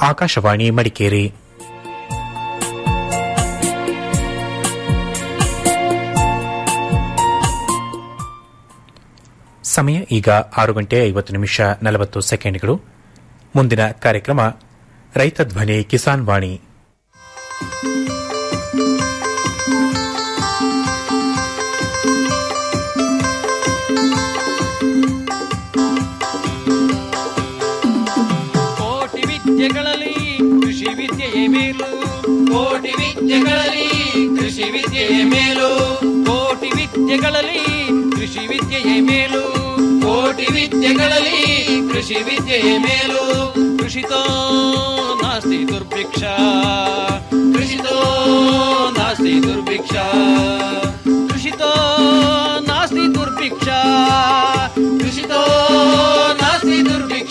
ಆಕಾಶವಾಣಿ ಮಡಿಕೇರಿ ಸಮಯ ಈಗ ಆರು ಗಂಟೆ ಐವತ್ತು ನಿಮಿಷ ನಲವತ್ತು ಸೆಕೆಂಡ್ಗಳು ಮುಂದಿನ ಕಾರ್ಯಕ್ರಮ ರೈತ ಧ್ವನಿ ಕಿಸಾನ್ ವಾಣಿ ಕೋಟಿ ವಿದ್ಯೆಗಳಲ್ಲಿ ಕೃಷಿ ವಿದ್ಯೆಯೇ ಮೇಲು ಕೋಟಿ ವಿದ್ಯೆಗಳಲ್ಲಿ ಕೃಷಿ ವಿದ್ಯೆಯೇ ಮೇಲು ಕೋಟಿ ವಿದ್ಯೆಗಳಲ್ಲಿ ಕೃಷಿ ವಿದ್ಯೆಯೇ ಮೇಲು ಕೋಟಿ ವಿದ್ಯೆಗಳಲ್ಲಿ ಕೃಷಿ ವಿದ್ಯೆಯೇ ಮೇಲು ಕೃಷಿತೋ ನಾಸ್ತಿ ದುರ್ಭಿಕ್ಷ ಕೃಷಿತೋ ನಾಸ್ತಿ ದುರ್ಭಿಕ್ಷ ಕೃಷಿತೋ ನಾಸ್ತಿ ದುರ್ಭಿಕ್ಷ ಕೃಷಿತೋ ನಾಸ್ತಿ ದುರ್ಭಿಕ್ಷ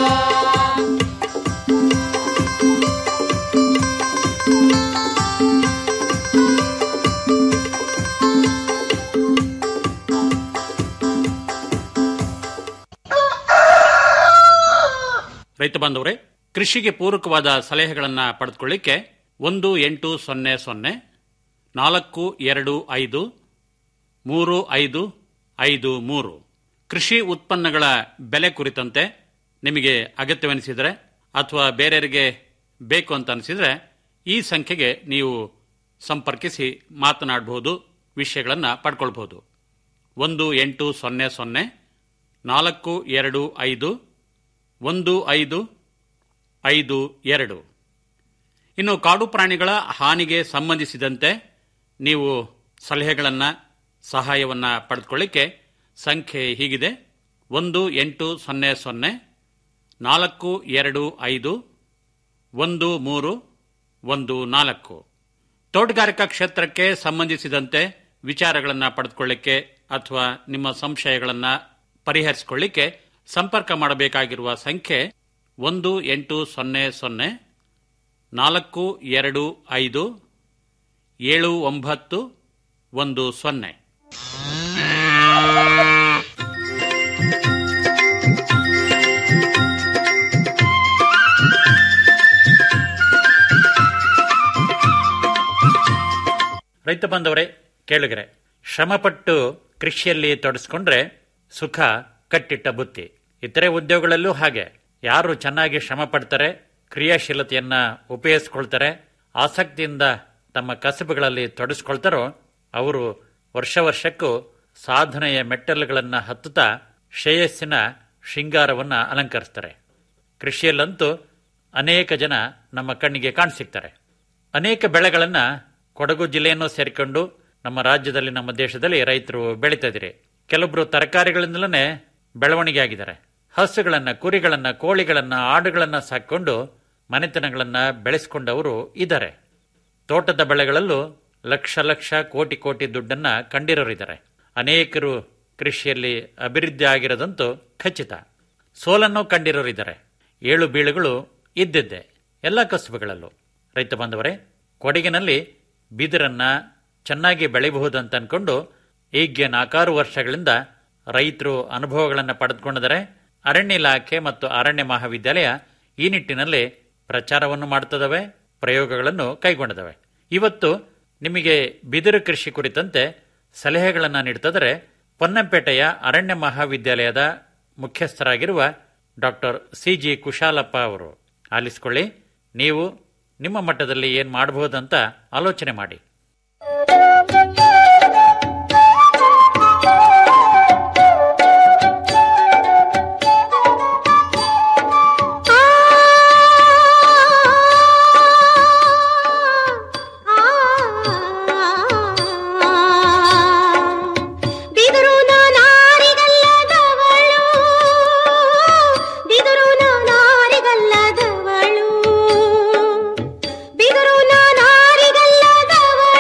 ರೈತ ಬಾಂಧವರೇ ಕೃಷಿಗೆ ಪೂರಕವಾದ ಸಲಹೆಗಳನ್ನ ಪಡೆದುಕೊಳ್ಳಿಕ್ಕೆ ಒಂದು ಎಂಟು ಸೊನ್ನೆ ಸೊನ್ನೆ ನಾಲ್ಕು ಎರಡು ಐದು ಮೂರು ಐದು ಐದು ಮೂರು ಕೃಷಿ ಉತ್ಪನ್ನಗಳ ಬೆಲೆ ಕುರಿತಂತೆ ನಿಮಗೆ ಅಗತ್ಯವೆನಿಸಿದರೆ ಅಥವಾ ಬೇರೆಯವರಿಗೆ ಬೇಕು ಅಂತ ಅನಿಸಿದರೆ ಈ ಸಂಖ್ಯೆಗೆ ನೀವು ಸಂಪರ್ಕಿಸಿ ಮಾತನಾಡಬಹುದು ವಿಷಯಗಳನ್ನು ಪಡ್ಕೊಳ್ಬಹುದು ಒಂದು ಎಂಟು ಸೊನ್ನೆ ಸೊನ್ನೆ ನಾಲ್ಕು ಎರಡು ಐದು ಒಂದು ಐದು ಐದು ಎರಡು ಇನ್ನು ಕಾಡು ಪ್ರಾಣಿಗಳ ಹಾನಿಗೆ ಸಂಬಂಧಿಸಿದಂತೆ ನೀವು ಸಲಹೆಗಳನ್ನು ಸಹಾಯವನ್ನು ಪಡೆದುಕೊಳ್ಳಿಕ್ಕೆ ಸಂಖ್ಯೆ ಹೀಗಿದೆ ಒಂದು ಎಂಟು ಸೊನ್ನೆ ಸೊನ್ನೆ ನಾಲ್ಕು ಎರಡು ಐದು ಒಂದು ಮೂರು ಒಂದು ನಾಲ್ಕು ತೋಟಗಾರಿಕಾ ಕ್ಷೇತ್ರಕ್ಕೆ ಸಂಬಂಧಿಸಿದಂತೆ ವಿಚಾರಗಳನ್ನು ಪಡೆದುಕೊಳ್ಳಿಕ್ಕೆ ಅಥವಾ ನಿಮ್ಮ ಸಂಶಯಗಳನ್ನು ಪರಿಹರಿಸಿಕೊಳ್ಳಿಕ್ಕೆ ಸಂಪರ್ಕ ಮಾಡಬೇಕಾಗಿರುವ ಸಂಖ್ಯೆ ಒಂದು ಎಂಟು ಸೊನ್ನೆ ಸೊನ್ನೆ ನಾಲ್ಕು ಎರಡು ಐದು ಏಳು ಒಂಬತ್ತು ಒಂದು ಸೊನ್ನೆ ರೈತ ಬಂದವರೇ ಕೇಳಿಗರೆ ಶ್ರಮಪಟ್ಟು ಕೃಷಿಯಲ್ಲಿ ತೊಡಸ್ಕೊಂಡ್ರೆ ಸುಖ ಕಟ್ಟಿಟ್ಟ ಬುತ್ತಿ ಇತರೆ ಉದ್ಯೋಗಗಳಲ್ಲೂ ಹಾಗೆ ಯಾರು ಚೆನ್ನಾಗಿ ಶ್ರಮ ಪಡ್ತಾರೆ ಕ್ರಿಯಾಶೀಲತೆಯನ್ನ ಉಪಯೋಗಿಸ್ಕೊಳ್ತಾರೆ ಆಸಕ್ತಿಯಿಂದ ತಮ್ಮ ಕಸಬುಗಳಲ್ಲಿ ತೊಡಸ್ಕೊಳ್ತಾರೋ ಅವರು ವರ್ಷ ವರ್ಷಕ್ಕೂ ಸಾಧನೆಯ ಮೆಟ್ಟಲುಗಳನ್ನು ಹತ್ತುತ್ತಾ ಶ್ರೇಯಸ್ಸಿನ ಶೃಂಗಾರವನ್ನ ಅಲಂಕರಿಸ್ತಾರೆ ಕೃಷಿಯಲ್ಲಂತೂ ಅನೇಕ ಜನ ನಮ್ಮ ಕಣ್ಣಿಗೆ ಕಾಣಸಿಗ್ತಾರೆ ಅನೇಕ ಬೆಳೆಗಳನ್ನ ಕೊಡಗು ಜಿಲ್ಲೆಯನ್ನು ಸೇರಿಕೊಂಡು ನಮ್ಮ ರಾಜ್ಯದಲ್ಲಿ ನಮ್ಮ ದೇಶದಲ್ಲಿ ರೈತರು ಬೆಳೀತಾ ಇದ್ದಾರೆ ಕೆಲವೊಬ್ರು ತರಕಾರಿಗಳಿಂದಲೇ ಬೆಳವಣಿಗೆ ಆಗಿದ್ದಾರೆ ಹಸುಗಳನ್ನ ಕುರಿಗಳನ್ನ ಕೋಳಿಗಳನ್ನ ಆಡುಗಳನ್ನ ಸಾಕೊಂಡು ಮನೆತನಗಳನ್ನ ಬೆಳೆಸಿಕೊಂಡವರು ಇದ್ದಾರೆ ತೋಟದ ಬೆಳೆಗಳಲ್ಲೂ ಲಕ್ಷ ಲಕ್ಷ ಕೋಟಿ ಕೋಟಿ ದುಡ್ಡನ್ನ ಕಂಡಿರೋರಿದ್ದಾರೆ ಅನೇಕರು ಕೃಷಿಯಲ್ಲಿ ಅಭಿವೃದ್ಧಿ ಆಗಿರೋದಂತೂ ಖಚಿತ ಸೋಲನ್ನು ಕಂಡಿರೋರಿದ್ದಾರೆ ಏಳು ಬೀಳುಗಳು ಇದ್ದಿದ್ದೆ ಎಲ್ಲ ಕಸುಬುಗಳಲ್ಲೂ ರೈತ ಬಾಂಧವರೇ ಕೊಡಗಿನಲ್ಲಿ ಬಿದಿರನ್ನ ಚೆನ್ನಾಗಿ ಬೆಳೆಯಬಹುದಂತ ಅನ್ಕೊಂಡು ಈಗ ನಾಲ್ಕಾರು ವರ್ಷಗಳಿಂದ ರೈತರು ಅನುಭವಗಳನ್ನು ಪಡೆದುಕೊಂಡಿದ್ದಾರೆ ಅರಣ್ಯ ಇಲಾಖೆ ಮತ್ತು ಅರಣ್ಯ ಮಹಾವಿದ್ಯಾಲಯ ಈ ನಿಟ್ಟಿನಲ್ಲಿ ಪ್ರಚಾರವನ್ನು ಮಾಡುತ್ತದವೆ ಪ್ರಯೋಗಗಳನ್ನು ಕೈಗೊಂಡಿದವೆ ಇವತ್ತು ನಿಮಗೆ ಬಿದಿರು ಕೃಷಿ ಕುರಿತಂತೆ ಸಲಹೆಗಳನ್ನು ನೀಡುತ್ತಿದ್ದರೆ ಪೊನ್ನಂಪೇಟೆಯ ಅರಣ್ಯ ಮಹಾವಿದ್ಯಾಲಯದ ಮುಖ್ಯಸ್ಥರಾಗಿರುವ ಡಾಕ್ಟರ್ ಸಿ ಜಿ ಕುಶಾಲಪ್ಪ ಅವರು ಆಲಿಸಿಕೊಳ್ಳಿ ನೀವು ನಿಮ್ಮ ಮಟ್ಟದಲ್ಲಿ ಏನು ಮಾಡಬಹುದಂತ ಆಲೋಚನೆ ಮಾಡಿ ಬಿದರು ನಾನಾರಿಗಲ್ಲದವಳು ಬಿದರು ನಾನಾರಿಗಲ್ಲದವಳು ಬಿದರು ನಾನಾರಿಗಲ್ಲದವಳು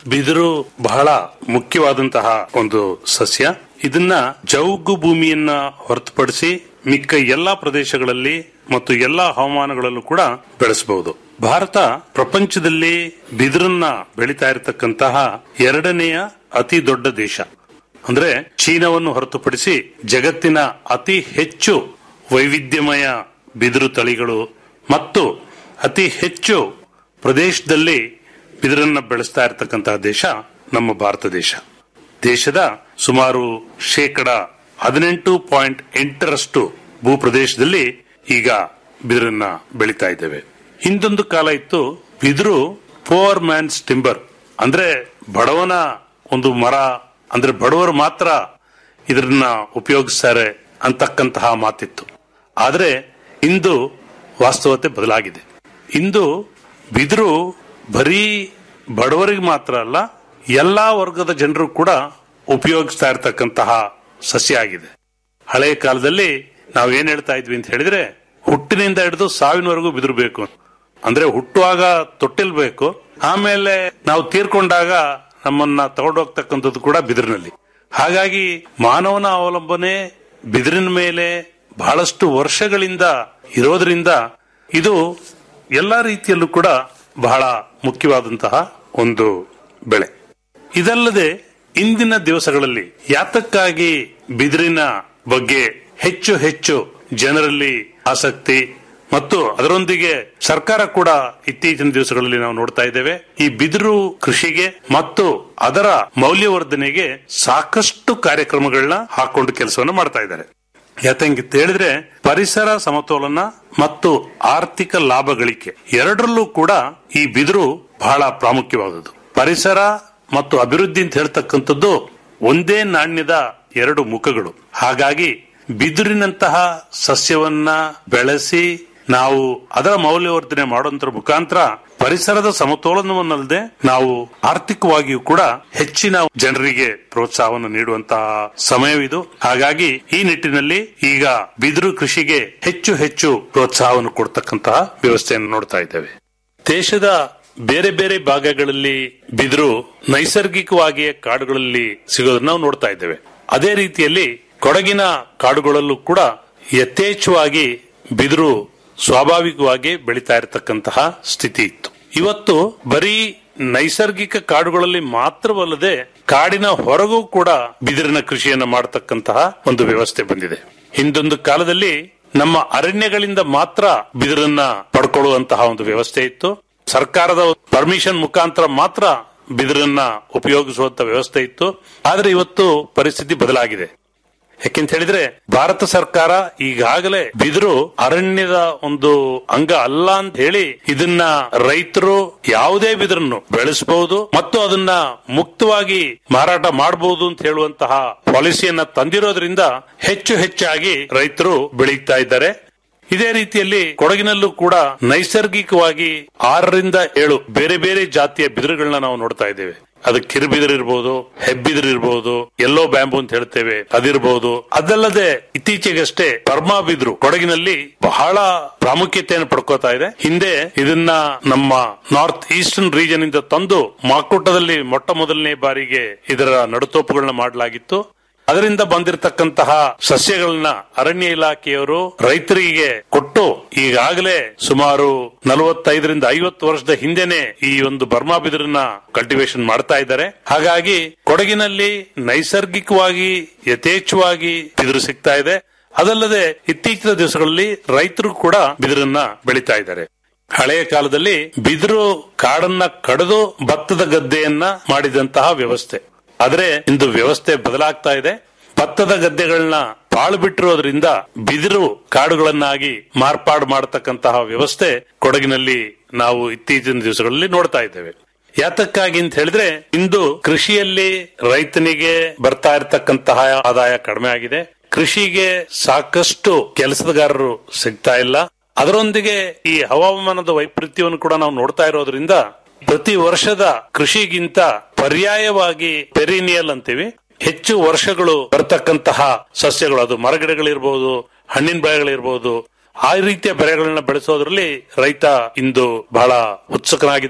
ಬಿದಿರು ಬಹಳ ಮುಖ್ಯವಾದಂತಹ ಒಂದು ಸಸ್ಯ ಇದನ್ನ ಜೌಗು ಭೂಮಿಯನ್ನ ಹೊರತುಪಡಿಸಿ ಮಿಕ್ಕ ಎಲ್ಲಾ ಪ್ರದೇಶಗಳಲ್ಲಿ ಮತ್ತು ಎಲ್ಲಾ ಹವಾಮಾನಗಳಲ್ಲೂ ಕೂಡ ಬೆಳೆಸಬಹುದು ಭಾರತ ಪ್ರಪಂಚದಲ್ಲಿ ಬಿದಿರನ್ನ ಬೆಳೀತಾ ಇರತಕ್ಕಂತಹ ಎರಡನೆಯ ಅತಿ ದೊಡ್ಡ ದೇಶ ಅಂದ್ರೆ ಚೀನಾವನ್ನು ಹೊರತುಪಡಿಸಿ ಜಗತ್ತಿನ ಅತಿ ಹೆಚ್ಚು ವೈವಿಧ್ಯಮಯ ಬಿದಿರು ತಳಿಗಳು ಮತ್ತು ಅತಿ ಹೆಚ್ಚು ಪ್ರದೇಶದಲ್ಲಿ ಬಿದಿರನ್ನ ಬೆಳೆಸ್ತಾ ಇರತಕ್ಕಂತಹ ದೇಶ ನಮ್ಮ ಭಾರತ ದೇಶ ದೇಶದ ಸುಮಾರು ಶೇಕಡ ಹದಿನೆಂಟು ಪಾಯಿಂಟ್ ಎಂಟರಷ್ಟು ಭೂಪ್ರದೇಶದಲ್ಲಿ ಈಗ ಬಿದಿರನ್ನ ಬೆಳೀತಾ ಇದ್ದೇವೆ ಹಿಂದೊಂದು ಕಾಲ ಇತ್ತು ಬಿದಿರು ಪೋರ್ ಮ್ಯಾನ್ಸ್ ಟಿಂಬರ್ ಅಂದ್ರೆ ಬಡವನ ಒಂದು ಮರ ಅಂದ್ರೆ ಬಡವರು ಮಾತ್ರ ಇದನ್ನ ಉಪಯೋಗಿಸ್ತಾರೆ ಅಂತಕ್ಕಂತಹ ಮಾತಿತ್ತು ಆದರೆ ಇಂದು ವಾಸ್ತವತೆ ಬದಲಾಗಿದೆ ಇಂದು ಬಿದಿರು ಬರೀ ಬಡವರಿಗೆ ಮಾತ್ರ ಅಲ್ಲ ಎಲ್ಲಾ ವರ್ಗದ ಜನರು ಕೂಡ ಉಪಯೋಗಿಸ್ತಾ ಇರತಕ್ಕಂತಹ ಸಸ್ಯ ಆಗಿದೆ ಹಳೆಯ ಕಾಲದಲ್ಲಿ ನಾವು ಏನ್ ಹೇಳ್ತಾ ಇದ್ವಿ ಅಂತ ಹೇಳಿದ್ರೆ ಹುಟ್ಟಿನಿಂದ ಹಿಡಿದು ಸಾವಿನವರೆಗೂ ಬಿದಿರು ಬೇಕು ಅಂದ್ರೆ ಹುಟ್ಟುವಾಗ ತೊಟ್ಟಿಲ್ ಬೇಕು ಆಮೇಲೆ ನಾವು ತೀರ್ಕೊಂಡಾಗ ನಮ್ಮನ್ನ ತಗೊಂಡೋಗ್ತಕ್ಕಂಥದ್ದು ಕೂಡ ಬಿದಿರಿನಲ್ಲಿ ಹಾಗಾಗಿ ಮಾನವನ ಅವಲಂಬನೆ ಬಿದಿರಿನ ಮೇಲೆ ಬಹಳಷ್ಟು ವರ್ಷಗಳಿಂದ ಇರೋದ್ರಿಂದ ಇದು ಎಲ್ಲಾ ರೀತಿಯಲ್ಲೂ ಕೂಡ ಬಹಳ ಮುಖ್ಯವಾದಂತಹ ಒಂದು ಬೆಳೆ ಇದಲ್ಲದೆ ಇಂದಿನ ದಿವಸಗಳಲ್ಲಿ ಯಾತಕ್ಕಾಗಿ ಬಿದಿರಿನ ಬಗ್ಗೆ ಹೆಚ್ಚು ಹೆಚ್ಚು ಜನರಲ್ಲಿ ಆಸಕ್ತಿ ಮತ್ತು ಅದರೊಂದಿಗೆ ಸರ್ಕಾರ ಕೂಡ ಇತ್ತೀಚಿನ ದಿವಸಗಳಲ್ಲಿ ನಾವು ನೋಡ್ತಾ ಇದ್ದೇವೆ ಈ ಬಿದಿರು ಕೃಷಿಗೆ ಮತ್ತು ಅದರ ಮೌಲ್ಯವರ್ಧನೆಗೆ ಸಾಕಷ್ಟು ಕಾರ್ಯಕ್ರಮಗಳನ್ನ ಹಾಕೊಂಡು ಕೆಲಸವನ್ನ ಮಾಡ್ತಾ ಇದ್ದಾರೆ ಯಾತಂಗಿತ್ ಹೇಳಿದ್ರೆ ಪರಿಸರ ಸಮತೋಲನ ಮತ್ತು ಆರ್ಥಿಕ ಲಾಭ ಗಳಿಕೆ ಎರಡರಲ್ಲೂ ಕೂಡ ಈ ಬಿದಿರು ಬಹಳ ಪ್ರಾಮುಖ್ಯವಾದದ್ದು ಪರಿಸರ ಮತ್ತು ಅಭಿವೃದ್ಧಿ ಅಂತ ಹೇಳ್ತಕ್ಕಂಥದ್ದು ಒಂದೇ ನಾಣ್ಯದ ಎರಡು ಮುಖಗಳು ಹಾಗಾಗಿ ಬಿದಿರಿನಂತಹ ಸಸ್ಯವನ್ನ ಬೆಳೆಸಿ ನಾವು ಅದರ ಮೌಲ್ಯವರ್ಧನೆ ಮಾಡುವಂತರ ಮುಖಾಂತರ ಪರಿಸರದ ಸಮತೋಲನವನ್ನಲ್ಲದೆ ನಾವು ಆರ್ಥಿಕವಾಗಿಯೂ ಕೂಡ ಹೆಚ್ಚಿನ ಜನರಿಗೆ ಪ್ರೋತ್ಸಾಹವನ್ನು ನೀಡುವಂತಹ ಸಮಯವಿದು ಹಾಗಾಗಿ ಈ ನಿಟ್ಟಿನಲ್ಲಿ ಈಗ ಬಿದಿರು ಕೃಷಿಗೆ ಹೆಚ್ಚು ಹೆಚ್ಚು ಪ್ರೋತ್ಸಾಹವನ್ನು ಕೊಡ್ತಕ್ಕಂತಹ ವ್ಯವಸ್ಥೆಯನ್ನು ನೋಡ್ತಾ ಇದ್ದೇವೆ ದೇಶದ ಬೇರೆ ಬೇರೆ ಭಾಗಗಳಲ್ಲಿ ಬಿದಿರು ನೈಸರ್ಗಿಕವಾಗಿಯೇ ಕಾಡುಗಳಲ್ಲಿ ಸಿಗೋದನ್ನ ನಾವು ನೋಡ್ತಾ ಇದ್ದೇವೆ ಅದೇ ರೀತಿಯಲ್ಲಿ ಕೊಡಗಿನ ಕಾಡುಗಳಲ್ಲೂ ಕೂಡ ಯಥೇಚ್ಛವಾಗಿ ಬಿದಿರು ಸ್ವಾಭಾವಿಕವಾಗಿ ಬೆಳೀತಾ ಇರತಕ್ಕಂತಹ ಸ್ಥಿತಿ ಇತ್ತು ಇವತ್ತು ಬರೀ ನೈಸರ್ಗಿಕ ಕಾಡುಗಳಲ್ಲಿ ಮಾತ್ರವಲ್ಲದೆ ಕಾಡಿನ ಹೊರಗೂ ಕೂಡ ಬಿದಿರಿನ ಕೃಷಿಯನ್ನ ಮಾಡತಕ್ಕಂತಹ ಒಂದು ವ್ಯವಸ್ಥೆ ಬಂದಿದೆ ಹಿಂದೊಂದು ಕಾಲದಲ್ಲಿ ನಮ್ಮ ಅರಣ್ಯಗಳಿಂದ ಮಾತ್ರ ಬಿದಿರನ್ನ ಪಡ್ಕೊಳ್ಳುವಂತಹ ಒಂದು ವ್ಯವಸ್ಥೆ ಇತ್ತು ಸರ್ಕಾರದ ಪರ್ಮಿಷನ್ ಮುಖಾಂತರ ಮಾತ್ರ ಬಿದಿರನ್ನ ಉಪಯೋಗಿಸುವಂತ ವ್ಯವಸ್ಥೆ ಇತ್ತು ಆದ್ರೆ ಇವತ್ತು ಪರಿಸ್ಥಿತಿ ಬದಲಾಗಿದೆ ಯಾಕೆಂತ ಹೇಳಿದ್ರೆ ಭಾರತ ಸರ್ಕಾರ ಈಗಾಗಲೇ ಬಿದಿರು ಅರಣ್ಯದ ಒಂದು ಅಂಗ ಅಲ್ಲ ಅಂತ ಹೇಳಿ ಇದನ್ನ ರೈತರು ಯಾವುದೇ ಬಿದಿರನ್ನು ಬೆಳೆಸಬಹುದು ಮತ್ತು ಅದನ್ನ ಮುಕ್ತವಾಗಿ ಮಾರಾಟ ಮಾಡಬಹುದು ಅಂತ ಹೇಳುವಂತಹ ಪಾಲಿಸಿಯನ್ನ ತಂದಿರೋದ್ರಿಂದ ಹೆಚ್ಚು ಹೆಚ್ಚಾಗಿ ರೈತರು ಬೆಳೀತಾ ಇದ್ದಾರೆ ಇದೇ ರೀತಿಯಲ್ಲಿ ಕೊಡಗಿನಲ್ಲೂ ಕೂಡ ನೈಸರ್ಗಿಕವಾಗಿ ಆರರಿಂದ ಏಳು ಬೇರೆ ಬೇರೆ ಜಾತಿಯ ಬಿದಿರುಗಳನ್ನ ನಾವು ನೋಡ್ತಾ ಇದ್ದೇವೆ ಅದು ಕಿರುಬಿದಿರು ಇರಬಹುದು ಹೆಬ್ಬಿದಿರು ಇರಬಹುದು ಎಲ್ಲೋ ಬ್ಯಾಂಬು ಅಂತ ಹೇಳ್ತೇವೆ ಅದಿರಬಹುದು ಅದಲ್ಲದೆ ಇತ್ತೀಚೆಗಷ್ಟೇ ಬರ್ಮಾ ಬಿದಿರು ಕೊಡಗಿನಲ್ಲಿ ಬಹಳ ಪ್ರಾಮುಖ್ಯತೆಯನ್ನು ಪಡ್ಕೋತಾ ಇದೆ ಹಿಂದೆ ಇದನ್ನ ನಮ್ಮ ನಾರ್ತ್ ಈಸ್ಟರ್ನ್ ರೀಜನ್ ಇಂದ ತಂದು ಮಾಕುಟದಲ್ಲಿ ಮೊಟ್ಟ ಮೊದಲನೇ ಬಾರಿಗೆ ಇದರ ನಡುತೋಪುಗಳನ್ನ ಮಾಡಲಾಗಿತ್ತು ಅದರಿಂದ ಬಂದಿರತಕ್ಕಂತಹ ಸಸ್ಯಗಳನ್ನ ಅರಣ್ಯ ಇಲಾಖೆಯವರು ರೈತರಿಗೆ ಕೊಟ್ಟು ಈಗಾಗಲೇ ಸುಮಾರು ನಲವತ್ತೈದರಿಂದ ಐವತ್ತು ವರ್ಷದ ಹಿಂದೆನೆ ಈ ಒಂದು ಬರ್ಮಾ ಬಿದಿರನ್ನ ಕಲ್ಟಿವೇಶನ್ ಮಾಡ್ತಾ ಇದ್ದಾರೆ ಹಾಗಾಗಿ ಕೊಡಗಿನಲ್ಲಿ ನೈಸರ್ಗಿಕವಾಗಿ ಯಥೇಚ್ಛವಾಗಿ ಬಿದಿರು ಸಿಗ್ತಾ ಇದೆ ಅದಲ್ಲದೆ ಇತ್ತೀಚಿನ ದಿವಸಗಳಲ್ಲಿ ರೈತರು ಕೂಡ ಬಿದಿರನ್ನ ಬೆಳೀತಾ ಇದ್ದಾರೆ ಹಳೆಯ ಕಾಲದಲ್ಲಿ ಬಿದಿರು ಕಾಡನ್ನ ಕಡಿದು ಭತ್ತದ ಗದ್ದೆಯನ್ನ ಮಾಡಿದಂತಹ ವ್ಯವಸ್ಥೆ ಆದ್ರೆ ಇಂದು ವ್ಯವಸ್ಥೆ ಬದಲಾಗ್ತಾ ಇದೆ ಭತ್ತದ ಗದ್ದೆಗಳನ್ನ ಪಾಳು ಬಿಟ್ಟಿರೋದ್ರಿಂದ ಬಿದಿರು ಕಾಡುಗಳನ್ನಾಗಿ ಮಾರ್ಪಾಡು ಮಾಡತಕ್ಕಂತಹ ವ್ಯವಸ್ಥೆ ಕೊಡಗಿನಲ್ಲಿ ನಾವು ಇತ್ತೀಚಿನ ದಿವಸಗಳಲ್ಲಿ ನೋಡ್ತಾ ಇದ್ದೇವೆ ಯಾತಕ್ಕಾಗಿ ಅಂತ ಹೇಳಿದ್ರೆ ಇಂದು ಕೃಷಿಯಲ್ಲಿ ರೈತನಿಗೆ ಬರ್ತಾ ಇರತಕ್ಕಂತಹ ಆದಾಯ ಕಡಿಮೆ ಆಗಿದೆ ಕೃಷಿಗೆ ಸಾಕಷ್ಟು ಕೆಲಸಗಾರರು ಸಿಗ್ತಾ ಇಲ್ಲ ಅದರೊಂದಿಗೆ ಈ ಹವಾಮಾನದ ವೈಪರೀತ್ಯವನ್ನು ಕೂಡ ನಾವು ನೋಡ್ತಾ ಇರೋದ್ರಿಂದ ಪ್ರತಿ ವರ್ಷದ ಕೃಷಿಗಿಂತ ಪರ್ಯಾಯವಾಗಿ ಪೆರಿನಿಯಲ್ ಅಂತೀವಿ ಹೆಚ್ಚು ವರ್ಷಗಳು ಬರ್ತಕ್ಕಂತಹ ಸಸ್ಯಗಳು ಅದು ಮರಗಿಡಗಳಿರ್ಬೋದು ಹಣ್ಣಿನ ಬೆಳೆಗಳಿರ್ಬೋದು ಆ ರೀತಿಯ ಬೆಳೆಗಳನ್ನ ಬೆಳೆಸೋದ್ರಲ್ಲಿ ರೈತ ಇಂದು ಬಹಳ ಉತ್ಸುಕನಾಗಿದ್ದಾನೆ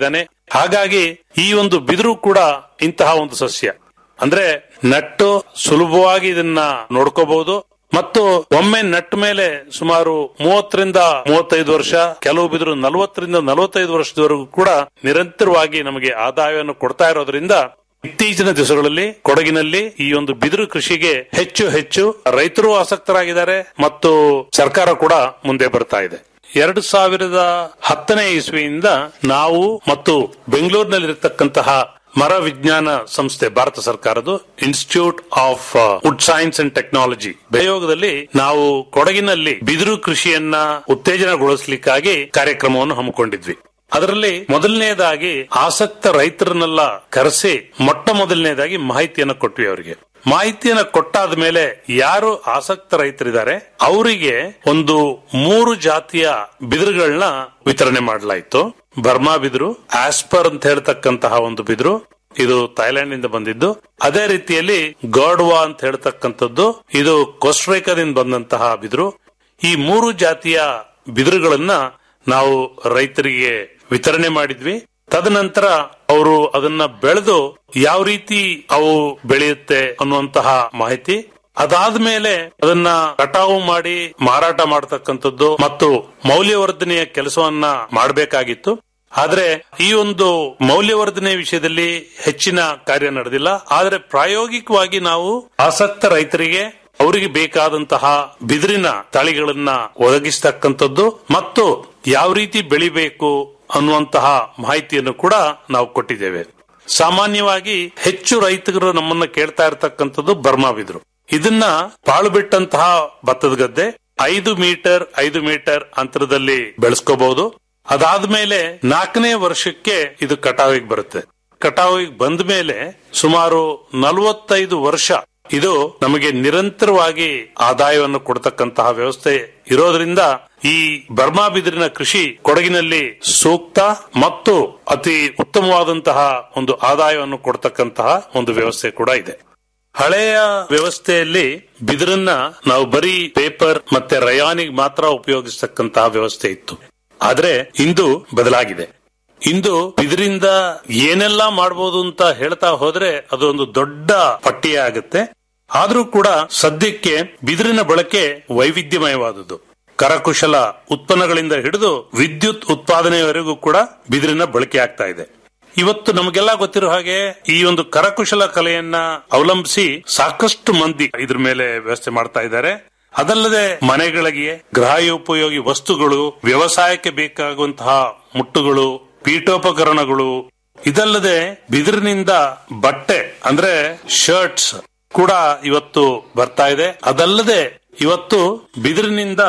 ಹಾಗಾಗಿ ಈ ಒಂದು ಬಿದಿರು ಕೂಡ ಇಂತಹ ಒಂದು ಸಸ್ಯ ಅಂದ್ರೆ ನಟ್ಟು ಸುಲಭವಾಗಿ ಇದನ್ನ ನೋಡ್ಕೋಬಹುದು ಮತ್ತು ಒಮ್ಮೆ ನಟ್ ಮೇಲೆ ಸುಮಾರು ಮೂವತ್ತರಿಂದ ಮೂವತ್ತೈದು ವರ್ಷ ಕೆಲವು ಬಿದಿರು ನಲವತ್ತರಿಂದ ನಲವತ್ತೈದು ವರ್ಷದವರೆಗೂ ಕೂಡ ನಿರಂತರವಾಗಿ ನಮಗೆ ಆದಾಯವನ್ನು ಕೊಡ್ತಾ ಇರೋದ್ರಿಂದ ಇತ್ತೀಚಿನ ದಿವಸಗಳಲ್ಲಿ ಕೊಡಗಿನಲ್ಲಿ ಈ ಒಂದು ಬಿದಿರು ಕೃಷಿಗೆ ಹೆಚ್ಚು ಹೆಚ್ಚು ರೈತರು ಆಸಕ್ತರಾಗಿದ್ದಾರೆ ಮತ್ತು ಸರ್ಕಾರ ಕೂಡ ಮುಂದೆ ಬರ್ತಾ ಇದೆ ಎರಡು ಸಾವಿರದ ಹತ್ತನೇ ಇಸ್ವಿಯಿಂದ ನಾವು ಮತ್ತು ಬೆಂಗಳೂರಿನಲ್ಲಿರತಕ್ಕಂತಹ ಮರ ವಿಜ್ಞಾನ ಸಂಸ್ಥೆ ಭಾರತ ಸರ್ಕಾರದ institute of wood science and technology ಪ್ರಯೋಗದಲ್ಲಿ ನಾವು ಕೊಡಗಿನಲ್ಲಿ ಬಿದಿರು ಕೃಷಿಯನ್ನ ಉತ್ತೇಜನಗೊಳಿಸಲಿಕ್ಕಾಗಿ ಕಾರ್ಯಕ್ರಮವನ್ನು ಹಮ್ಮಿಕೊಂಡಿದ್ವಿ ಅದರಲ್ಲಿ ಮೊದಲನೇದಾಗಿ ಆಸಕ್ತ ರೈತರನ್ನೆಲ್ಲ ಕರೆಸಿ ಮೊಟ್ಟ ಮೊದಲನೇದಾಗಿ ಮಾಹಿತಿಯನ್ನು ಕೊಟ್ವಿ ಅವರಿಗೆ ಮಾಹಿತಿಯನ್ನು ಕೊಟ್ಟಾದ ಮೇಲೆ ಯಾರು ಆಸಕ್ತ ರೈತರಿದ್ದಾರೆ ಅವರಿಗೆ ಒಂದು ಮೂರು ಜಾತಿಯ ಬಿದಿರುಗಳನ್ನ ವಿತರಣೆ ಮಾಡಲಾಯಿತು ಬರ್ಮಾ ಬಿದಿರು ಆಸ್ಪರ್ ಅಂತ ಹೇಳ್ತಕ್ಕಂತಹ ಒಂದು ಬಿದಿರು ಇದು ಥೈಲ್ಯಾಂಡ್ ನಿಂದ ಬಂದಿದ್ದು ಅದೇ ರೀತಿಯಲ್ಲಿ ಗಾಡ್ವಾ ಅಂತ ಹೇಳ್ತಕ್ಕಂಥದ್ದು ಇದು ಕೋಸ್ಟ್ರೇಕಾದಿಂದ ಬಂದಂತಹ ಬಿದಿರು ಈ ಮೂರು ಜಾತಿಯ ಬಿದಿರುಗಳನ್ನ ನಾವು ರೈತರಿಗೆ ವಿತರಣೆ ಮಾಡಿದ್ವಿ ತದನಂತರ ಅವರು ಅದನ್ನ ಬೆಳೆದು ಯಾವ ರೀತಿ ಅವು ಬೆಳೆಯುತ್ತೆ ಅನ್ನುವಂತಹ ಮಾಹಿತಿ ಅದಾದ್ಮೇಲೆ ಅದನ್ನ ಕಟಾವು ಮಾಡಿ ಮಾರಾಟ ಮಾಡತಕ್ಕಂಥದ್ದು ಮತ್ತು ಮೌಲ್ಯವರ್ಧನೆಯ ಕೆಲಸವನ್ನ ಮಾಡಬೇಕಾಗಿತ್ತು ಆದ್ರೆ ಈ ಒಂದು ಮೌಲ್ಯವರ್ಧನೆ ವಿಷಯದಲ್ಲಿ ಹೆಚ್ಚಿನ ಕಾರ್ಯ ನಡೆದಿಲ್ಲ ಆದ್ರೆ ಪ್ರಾಯೋಗಿಕವಾಗಿ ನಾವು ಆಸಕ್ತ ರೈತರಿಗೆ ಅವರಿಗೆ ಬೇಕಾದಂತಹ ಬಿದಿರಿನ ತಳಿಗಳನ್ನ ಒದಗಿಸ್ತಕ್ಕಂಥದ್ದು ಮತ್ತು ಯಾವ ರೀತಿ ಬೆಳಿಬೇಕು ಅನ್ನುವಂತಹ ಮಾಹಿತಿಯನ್ನು ಕೂಡ ನಾವು ಕೊಟ್ಟಿದ್ದೇವೆ ಸಾಮಾನ್ಯವಾಗಿ ಹೆಚ್ಚು ರೈತರು ನಮ್ಮನ್ನ ಕೇಳ್ತಾ ಇರತಕ್ಕಂಥದ್ದು ಬರ್ಮಾ ಬಿದಿರು ಇದನ್ನ ಪಾಳು ಬಿಟ್ಟಂತಹ ಭತ್ತದ ಗದ್ದೆ ಐದು ಮೀಟರ್ ಐದು ಮೀಟರ್ ಅಂತರದಲ್ಲಿ ಬೆಳೆಸ್ಕೋಬಹುದು ಅದಾದ್ಮೇಲೆ ನಾಲ್ಕನೇ ವರ್ಷಕ್ಕೆ ಇದು ಕಟಾವಿಗೆ ಬರುತ್ತೆ ಕಟಾವಿಗೆ ಬಂದ ಮೇಲೆ ಸುಮಾರು ನಲವತ್ತೈದು ವರ್ಷ ಇದು ನಮಗೆ ನಿರಂತರವಾಗಿ ಆದಾಯವನ್ನು ಕೊಡ್ತಕ್ಕಂತಹ ವ್ಯವಸ್ಥೆ ಇರೋದ್ರಿಂದ ಈ ಬರ್ಮಾ ಬಿದಿರಿನ ಕೃಷಿ ಕೊಡಗಿನಲ್ಲಿ ಸೂಕ್ತ ಮತ್ತು ಅತಿ ಉತ್ತಮವಾದಂತಹ ಒಂದು ಆದಾಯವನ್ನು ಕೊಡ್ತಕ್ಕಂತಹ ಒಂದು ವ್ಯವಸ್ಥೆ ಕೂಡ ಇದೆ ಹಳೆಯ ವ್ಯವಸ್ಥೆಯಲ್ಲಿ ಬಿದಿರನ್ನ ನಾವು ಬರೀ ಪೇಪರ್ ಮತ್ತೆ ರಯಾನಿಗೆ ಮಾತ್ರ ಉಪಯೋಗಿಸ್ತಕ್ಕಂತಹ ವ್ಯವಸ್ಥೆ ಇತ್ತು ಆದ್ರೆ ಇಂದು ಬದಲಾಗಿದೆ ಇಂದು ಇದರಿಂದ ಏನೆಲ್ಲ ಮಾಡಬಹುದು ಅಂತ ಹೇಳ್ತಾ ಹೋದ್ರೆ ಅದೊಂದು ದೊಡ್ಡ ಪಟ್ಟಿಯೇ ಆಗುತ್ತೆ ಆದ್ರೂ ಕೂಡ ಸದ್ಯಕ್ಕೆ ಬಿದಿರಿನ ಬಳಕೆ ವೈವಿಧ್ಯಮಯವಾದದ್ದು ಕರಕುಶಲ ಉತ್ಪನ್ನಗಳಿಂದ ಹಿಡಿದು ವಿದ್ಯುತ್ ಉತ್ಪಾದನೆಯವರೆಗೂ ಕೂಡ ಬಿದಿರಿನ ಬಳಕೆ ಆಗ್ತಾ ಇದೆ ಇವತ್ತು ನಮಗೆಲ್ಲ ಗೊತ್ತಿರೋ ಹಾಗೆ ಈ ಒಂದು ಕರಕುಶಲ ಕಲೆಯನ್ನ ಅವಲಂಬಿಸಿ ಸಾಕಷ್ಟು ಮಂದಿ ಇದ್ರ ಮೇಲೆ ವ್ಯವಸ್ಥೆ ಮಾಡ್ತಾ ಇದ್ದಾರೆ ಅದಲ್ಲದೆ ಮನೆಗಳಿಗೆ ಗೃಹೋಪಯೋಗಿ ವಸ್ತುಗಳು ವ್ಯವಸಾಯಕ್ಕೆ ಬೇಕಾಗುವಂತಹ ಮುಟ್ಟುಗಳು ಪೀಠೋಪಕರಣಗಳು ಇದಲ್ಲದೆ ಬಿದಿರಿನಿಂದ ಬಟ್ಟೆ ಅಂದ್ರೆ ಶರ್ಟ್ಸ್ ಕೂಡ ಇವತ್ತು ಬರ್ತಾ ಇದೆ ಅದಲ್ಲದೆ ಇವತ್ತು ಬಿದಿರಿನಿಂದ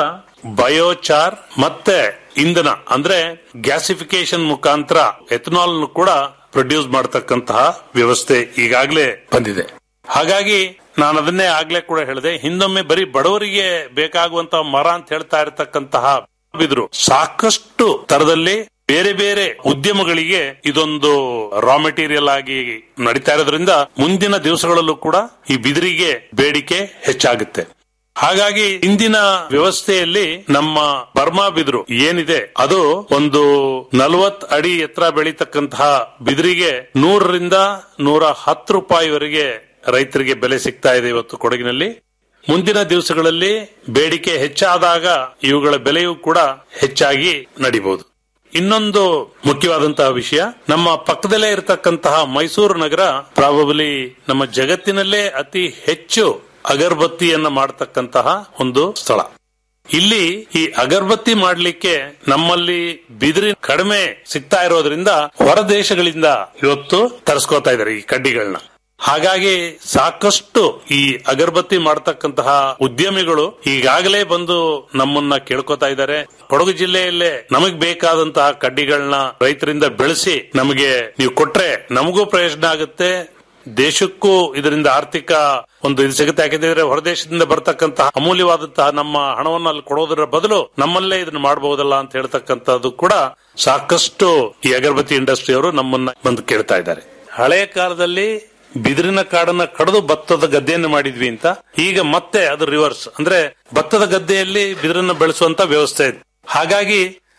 ಬಯೋಚಾರ್ ಮತ್ತೆ ಇಂಧನ ಅಂದ್ರೆ ಗ್ಯಾಸಿಫಿಕೇಶನ್ ಮುಖಾಂತರ ಎಥನಾಲ್ ಕೂಡ ಪ್ರೊಡ್ಯೂಸ್ ಮಾಡತಕ್ಕಂತಹ ವ್ಯವಸ್ಥೆ ಈಗಾಗಲೇ ಬಂದಿದೆ ಹಾಗಾಗಿ ನಾನು ಅದನ್ನೇ ಆಗ್ಲೇ ಕೂಡ ಹೇಳಿದೆ ಹಿಂದೊಮ್ಮೆ ಬರೀ ಬಡವರಿಗೆ ಬೇಕಾಗುವಂತಹ ಮರ ಅಂತ ಹೇಳ್ತಾ ಇರತಕ್ಕಂತಹ ಬಿದಿರು ಸಾಕಷ್ಟು ತರದಲ್ಲಿ ಬೇರೆ ಬೇರೆ ಉದ್ಯಮಗಳಿಗೆ ಇದೊಂದು ರಾ ಮೆಟೀರಿಯಲ್ ಆಗಿ ನಡೀತಾ ಇರೋದ್ರಿಂದ ಮುಂದಿನ ದಿವಸಗಳಲ್ಲೂ ಕೂಡ ಈ ಬಿದಿರಿಗೆ ಬೇಡಿಕೆ ಹೆಚ್ಚಾಗುತ್ತೆ ಹಾಗಾಗಿ ಇಂದಿನ ವ್ಯವಸ್ಥೆಯಲ್ಲಿ ನಮ್ಮ ಬರ್ಮಾ ಬಿದಿರು ಏನಿದೆ ಅದು ಒಂದು ನಲವತ್ ಅಡಿ ಎತ್ತರ ಬೆಳೀತಕ್ಕಂತಹ ಬಿದಿರಿಗೆ ನೂರರಿಂದ ನೂರ ಹತ್ತು ರೂಪಾಯಿವರೆಗೆ ರೈತರಿಗೆ ಬೆಲೆ ಸಿಗ್ತಾ ಇದೆ ಇವತ್ತು ಕೊಡಗಿನಲ್ಲಿ ಮುಂದಿನ ದಿವಸಗಳಲ್ಲಿ ಬೇಡಿಕೆ ಹೆಚ್ಚಾದಾಗ ಇವುಗಳ ಬೆಲೆಯೂ ಕೂಡ ಹೆಚ್ಚಾಗಿ ನಡಿಬಹುದು ಇನ್ನೊಂದು ಮುಖ್ಯವಾದಂತಹ ವಿಷಯ ನಮ್ಮ ಪಕ್ಕದಲ್ಲೇ ಇರತಕ್ಕಂತಹ ಮೈಸೂರು ನಗರ ಪ್ರಾಬಬಲಿ ನಮ್ಮ ಜಗತ್ತಿನಲ್ಲೇ ಅತಿ ಹೆಚ್ಚು ಅಗರಬತ್ತಿಯನ್ನ ಮಾಡತಕ್ಕಂತಹ ಒಂದು ಸ್ಥಳ ಇಲ್ಲಿ ಈ ಅಗರಬತ್ತಿ ಮಾಡಲಿಕ್ಕೆ ನಮ್ಮಲ್ಲಿ ಬಿದಿರಿ ಕಡಿಮೆ ಸಿಗ್ತಾ ಇರೋದ್ರಿಂದ ಹೊರ ದೇಶಗಳಿಂದ ಇವತ್ತು ತರಿಸ್ಕೋತಾ ಇದ್ದಾರೆ ಈ ಕಡ್ಡಿಗಳನ್ನ ಹಾಗಾಗಿ ಸಾಕಷ್ಟು ಈ ಅಗರಬತ್ತಿ ಮಾಡತಕ್ಕಂತಹ ಉದ್ಯಮಿಗಳು ಈಗಾಗಲೇ ಬಂದು ನಮ್ಮನ್ನ ಕೇಳ್ಕೊತಾ ಇದ್ದಾರೆ ಕೊಡಗು ಜಿಲ್ಲೆಯಲ್ಲೇ ನಮಗ್ ಬೇಕಾದಂತಹ ಕಡ್ಡಿಗಳನ್ನ ರೈತರಿಂದ ಬೆಳೆಸಿ ನಮಗೆ ನೀವು ಕೊಟ್ರೆ ನಮಗೂ ಪ್ರಯೋಜನ ಆಗುತ್ತೆ ದೇಶಕ್ಕೂ ಇದರಿಂದ ಆರ್ಥಿಕ ಒಂದು ಇದು ಸಿಗುತ್ತೆ ಯಾಕೆಂದ್ರೆ ಹೊರದೇಶದಿಂದ ಬರ್ತಕ್ಕಂತಹ ಅಮೂಲ್ಯವಾದಂತಹ ನಮ್ಮ ಹಣವನ್ನು ಅಲ್ಲಿ ಕೊಡೋದರ ಬದಲು ನಮ್ಮಲ್ಲೇ ಇದನ್ನ ಮಾಡಬಹುದಲ್ಲ ಅಂತ ಹೇಳ್ತಕ್ಕಂಥದ್ದು ಕೂಡ ಸಾಕಷ್ಟು ಈ ಅಗರಬತ್ತಿ ಇಂಡಸ್ಟ್ರಿಯವರು ನಮ್ಮನ್ನ ಬಂದು ಕೇಳ್ತಾ ಇದ್ದಾರೆ ಹಳೆಯ ಕಾಲದಲ್ಲಿ ಬಿದಿರಿನ ಕಾಡನ್ನ ಕಡಿದು ಭತ್ತದ ಗದ್ದೆಯನ್ನು ಮಾಡಿದ್ವಿ ಅಂತ ಈಗ ಮತ್ತೆ ಅದು ರಿವರ್ಸ್ ಅಂದ್ರೆ ಭತ್ತದ ಗದ್ದೆಯಲ್ಲಿ ಬಿದಿರನ್ನ ಬೆಳೆಸುವಂತ ವ್ಯವಸ್ಥೆ ಇದೆ ಹಾಗಾಗಿ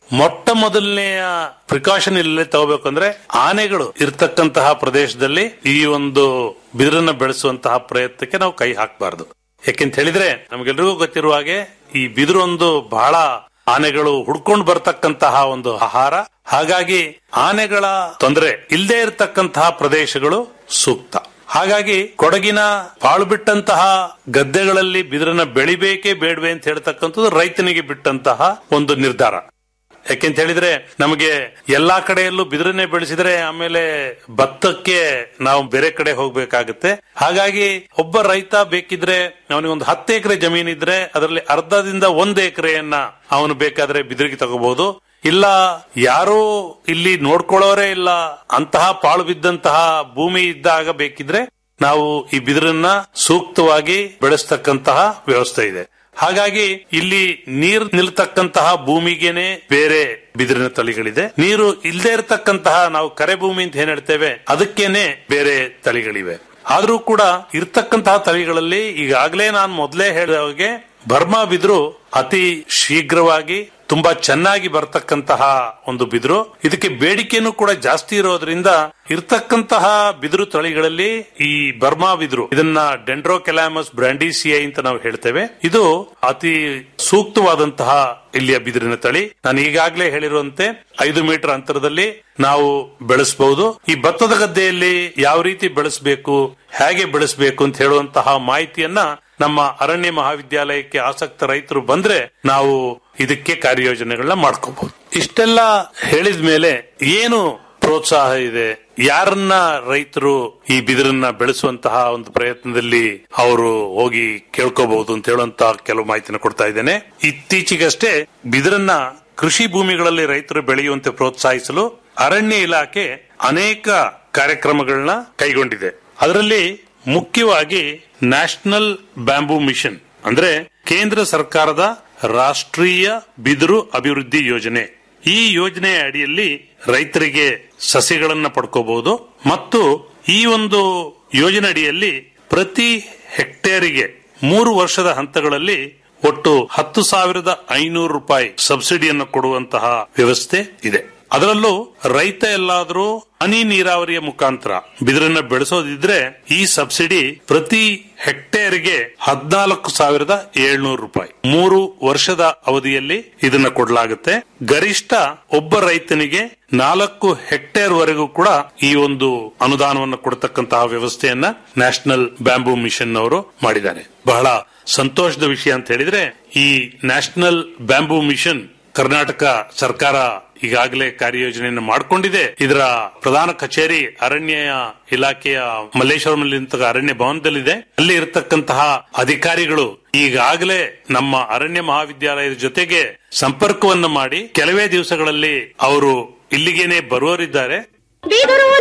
ಮೊಟ್ಟ ಮೊದಲನೆಯ ಪ್ರಿಕಾಷನ್ ಇಲ್ಲೇ ತಗೋಬೇಕಂದ್ರೆ ಆನೆಗಳು ಇರ್ತಕ್ಕಂತಹ ಪ್ರದೇಶದಲ್ಲಿ ಈ ಒಂದು ಬಿದಿರನ್ನ ಬೆಳೆಸುವಂತಹ ಪ್ರಯತ್ನಕ್ಕೆ ನಾವು ಕೈ ಹಾಕಬಾರದು ಯಾಕೆಂತ ಹೇಳಿದ್ರೆ ನಮ್ಗೆಲ್ರಿಗೂ ಗೊತ್ತಿರುವ ಹಾಗೆ ಈ ಬಿದಿರು ಒಂದು ಬಹಳ ಆನೆಗಳು ಹುಡ್ಕೊಂಡು ಬರ್ತಕ್ಕಂತಹ ಒಂದು ಆಹಾರ ಹಾಗಾಗಿ ಆನೆಗಳ ತೊಂದರೆ ಇಲ್ಲದೆ ಇರತಕ್ಕಂತಹ ಪ್ರದೇಶಗಳು ಸೂಕ್ತ ಹಾಗಾಗಿ ಕೊಡಗಿನ ಪಾಳು ಬಿಟ್ಟಂತಹ ಗದ್ದೆಗಳಲ್ಲಿ ಬಿದಿರನ್ನ ಬೆಳಿಬೇಕೇ ಬೇಡವೆ ಅಂತ ಹೇಳ್ತಕ್ಕಂಥದ್ದು ರೈತನಿಗೆ ಬಿಟ್ಟಂತಹ ಒಂದು ನಿರ್ಧಾರ ಯಾಕೆಂತ ಹೇಳಿದ್ರೆ ನಮಗೆ ಎಲ್ಲಾ ಕಡೆಯಲ್ಲೂ ಬಿದಿರನ್ನೇ ಬೆಳೆಸಿದ್ರೆ ಆಮೇಲೆ ಭತ್ತಕ್ಕೆ ನಾವು ಬೇರೆ ಕಡೆ ಹೋಗ್ಬೇಕಾಗುತ್ತೆ ಹಾಗಾಗಿ ಒಬ್ಬ ರೈತ ಬೇಕಿದ್ರೆ ಅವನಿಗೆ ಒಂದು ಹತ್ತು ಎಕರೆ ಜಮೀನಿದ್ರೆ ಅದರಲ್ಲಿ ಅರ್ಧದಿಂದ ಒಂದು ಎಕರೆಯನ್ನ ಅವನು ಬೇಕಾದ್ರೆ ಬಿದಿರಿಗೆ ತಗೋಬಹುದು ಇಲ್ಲ ಯಾರೂ ಇಲ್ಲಿ ನೋಡ್ಕೊಳ್ಳೋರೇ ಇಲ್ಲ ಅಂತಹ ಪಾಳು ಬಿದ್ದಂತಹ ಭೂಮಿ ಇದ್ದಾಗ ಬೇಕಿದ್ರೆ ನಾವು ಈ ಬಿದಿರನ್ನ ಸೂಕ್ತವಾಗಿ ಬೆಳೆಸ್ತಕ್ಕಂತಹ ವ್ಯವಸ್ಥೆ ಇದೆ ಹಾಗಾಗಿ ಇಲ್ಲಿ ನೀರು ನಿಲ್ತಕ್ಕಂತಹ ಭೂಮಿಗೆನೆ ಬೇರೆ ಬಿದಿರಿನ ತಳಿಗಳಿದೆ ನೀರು ಇಲ್ಲದೆ ಇರತಕ್ಕಂತಹ ನಾವು ಕರೆ ಭೂಮಿ ಅಂತ ಏನ್ ಹೇಳ್ತೇವೆ ಅದಕ್ಕೇನೆ ಬೇರೆ ತಳಿಗಳಿವೆ ಆದ್ರೂ ಕೂಡ ಇರ್ತಕ್ಕಂತಹ ತಳಿಗಳಲ್ಲಿ ಈಗಾಗಲೇ ನಾನು ಮೊದಲೇ ಹೇಳಿದ ಹಾಗೆ ಬರ್ಮಾ ಬಿದಿರು ಅತಿ ಶೀಘ್ರವಾಗಿ ತುಂಬಾ ಚೆನ್ನಾಗಿ ಬರ್ತಕ್ಕಂತಹ ಒಂದು ಬಿದಿರು ಇದಕ್ಕೆ ಬೇಡಿಕೆನೂ ಕೂಡ ಜಾಸ್ತಿ ಇರೋದ್ರಿಂದ ಇರ್ತಕ್ಕಂತಹ ಬಿದಿರು ತಳಿಗಳಲ್ಲಿ ಈ ಬರ್ಮಾ ಬಿದಿರು ಇದನ್ನ ಡೆಂಡ್ರೋಕೆಲಾಮಸ್ ಬ್ರಾಂಡಿಸಿಐ ಅಂತ ನಾವು ಹೇಳ್ತೇವೆ ಇದು ಅತಿ ಸೂಕ್ತವಾದಂತಹ ಇಲ್ಲಿಯ ಬಿದಿರಿನ ತಳಿ ನಾನು ಈಗಾಗಲೇ ಹೇಳಿರುವಂತೆ ಐದು ಮೀಟರ್ ಅಂತರದಲ್ಲಿ ನಾವು ಬೆಳೆಸಬಹುದು ಈ ಭತ್ತದ ಗದ್ದೆಯಲ್ಲಿ ಯಾವ ರೀತಿ ಬೆಳೆಸಬೇಕು ಹೇಗೆ ಬೆಳೆಸಬೇಕು ಅಂತ ಹೇಳುವಂತಹ ಮಾಹಿತಿಯನ್ನ ನಮ್ಮ ಅರಣ್ಯ ಮಹಾವಿದ್ಯಾಲಯಕ್ಕೆ ಆಸಕ್ತ ರೈತರು ಬಂದ್ರೆ ನಾವು ಇದಕ್ಕೆ ಕಾರ್ಯಯೋಜನೆಗಳನ್ನ ಮಾಡ್ಕೋಬಹುದು ಇಷ್ಟೆಲ್ಲ ಹೇಳಿದ ಮೇಲೆ ಏನು ಪ್ರೋತ್ಸಾಹ ಇದೆ ಯಾರನ್ನ ರೈತರು ಈ ಬಿದಿರನ್ನ ಬೆಳೆಸುವಂತಹ ಒಂದು ಪ್ರಯತ್ನದಲ್ಲಿ ಅವರು ಹೋಗಿ ಕೇಳ್ಕೋಬಹುದು ಅಂತ ಹೇಳುವಂತಹ ಕೆಲವು ಮಾಹಿತಿನ ಕೊಡ್ತಾ ಇದ್ದೇನೆ ಇತ್ತೀಚೆಗಷ್ಟೇ ಬಿದಿರನ್ನ ಕೃಷಿ ಭೂಮಿಗಳಲ್ಲಿ ರೈತರು ಬೆಳೆಯುವಂತೆ ಪ್ರೋತ್ಸಾಹಿಸಲು ಅರಣ್ಯ ಇಲಾಖೆ ಅನೇಕ ಕಾರ್ಯಕ್ರಮಗಳನ್ನ ಕೈಗೊಂಡಿದೆ ಅದರಲ್ಲಿ ಮುಖ್ಯವಾಗಿ ನ್ಯಾಷನಲ್ ಬ್ಯಾಂಬೂ ಮಿಷನ್ ಅಂದ್ರೆ ಕೇಂದ್ರ ಸರ್ಕಾರದ ರಾಷ್ಟ್ರೀಯ ಬಿದಿರು ಅಭಿವೃದ್ಧಿ ಯೋಜನೆ ಈ ಯೋಜನೆಯ ಅಡಿಯಲ್ಲಿ ರೈತರಿಗೆ ಸಸಿಗಳನ್ನ ಪಡ್ಕೋಬಹುದು ಮತ್ತು ಈ ಒಂದು ಯೋಜನೆ ಅಡಿಯಲ್ಲಿ ಪ್ರತಿ ಹೆಕ್ಟೇರಿಗೆ ಮೂರು ವರ್ಷದ ಹಂತಗಳಲ್ಲಿ ಒಟ್ಟು ಹತ್ತು ಸಾವಿರದ ಐನೂರು ರೂಪಾಯಿ ಸಬ್ಸಿಡಿಯನ್ನು ಕೊಡುವಂತಹ ವ್ಯವಸ್ಥೆ ಇದೆ ಅದರಲ್ಲೂ ರೈತ ಎಲ್ಲಾದರೂ ಹನಿ ನೀರಾವರಿಯ ಮುಖಾಂತರ ಬಿದಿರನ್ನ ಬೆಳೆಸೋದಿದ್ರೆ ಈ ಸಬ್ಸಿಡಿ ಪ್ರತಿ ಹೆಕ್ಟೇರ್ಗೆ ಹದಿನಾಲ್ಕು ಸಾವಿರದ ಏಳ್ನೂರು ರೂಪಾಯಿ ಮೂರು ವರ್ಷದ ಅವಧಿಯಲ್ಲಿ ಇದನ್ನ ಕೊಡಲಾಗುತ್ತೆ ಗರಿಷ್ಠ ಒಬ್ಬ ರೈತನಿಗೆ ನಾಲ್ಕು ಹೆಕ್ಟೇರ್ ವರೆಗೂ ಕೂಡ ಈ ಒಂದು ಅನುದಾನವನ್ನು ಕೊಡತಕ್ಕಂತಹ ವ್ಯವಸ್ಥೆಯನ್ನ ನ್ಯಾಷನಲ್ ಬ್ಯಾಂಬೂ ಮಿಷನ್ ಅವರು ಮಾಡಿದ್ದಾರೆ ಬಹಳ ಸಂತೋಷದ ವಿಷಯ ಅಂತ ಹೇಳಿದ್ರೆ ಈ ನ್ಯಾಷನಲ್ ಬ್ಯಾಂಬೂ ಮಿಷನ್ ಕರ್ನಾಟಕ ಸರ್ಕಾರ ಈಗಾಗಲೇ ಕಾರ್ಯಯೋಜನೆಯನ್ನು ಮಾಡಿಕೊಂಡಿದೆ ಇದರ ಪ್ರಧಾನ ಕಚೇರಿ ಅರಣ್ಯ ಇಲಾಖೆಯ ಮಲ್ಲೇಶ್ವರಂನಲ್ಲಿ ಅರಣ್ಯ ಭವನದಲ್ಲಿದೆ ಅಲ್ಲಿ ಇರತಕ್ಕಂತಹ ಅಧಿಕಾರಿಗಳು ಈಗಾಗಲೇ ನಮ್ಮ ಅರಣ್ಯ ಮಹಾವಿದ್ಯಾಲಯದ ಜೊತೆಗೆ ಸಂಪರ್ಕವನ್ನು ಮಾಡಿ ಕೆಲವೇ ದಿವಸಗಳಲ್ಲಿ ಅವರು ಇಲ್ಲಿಗೇನೆ ಬರುವರಿದ್ದಾರೆ ಬಿದುರು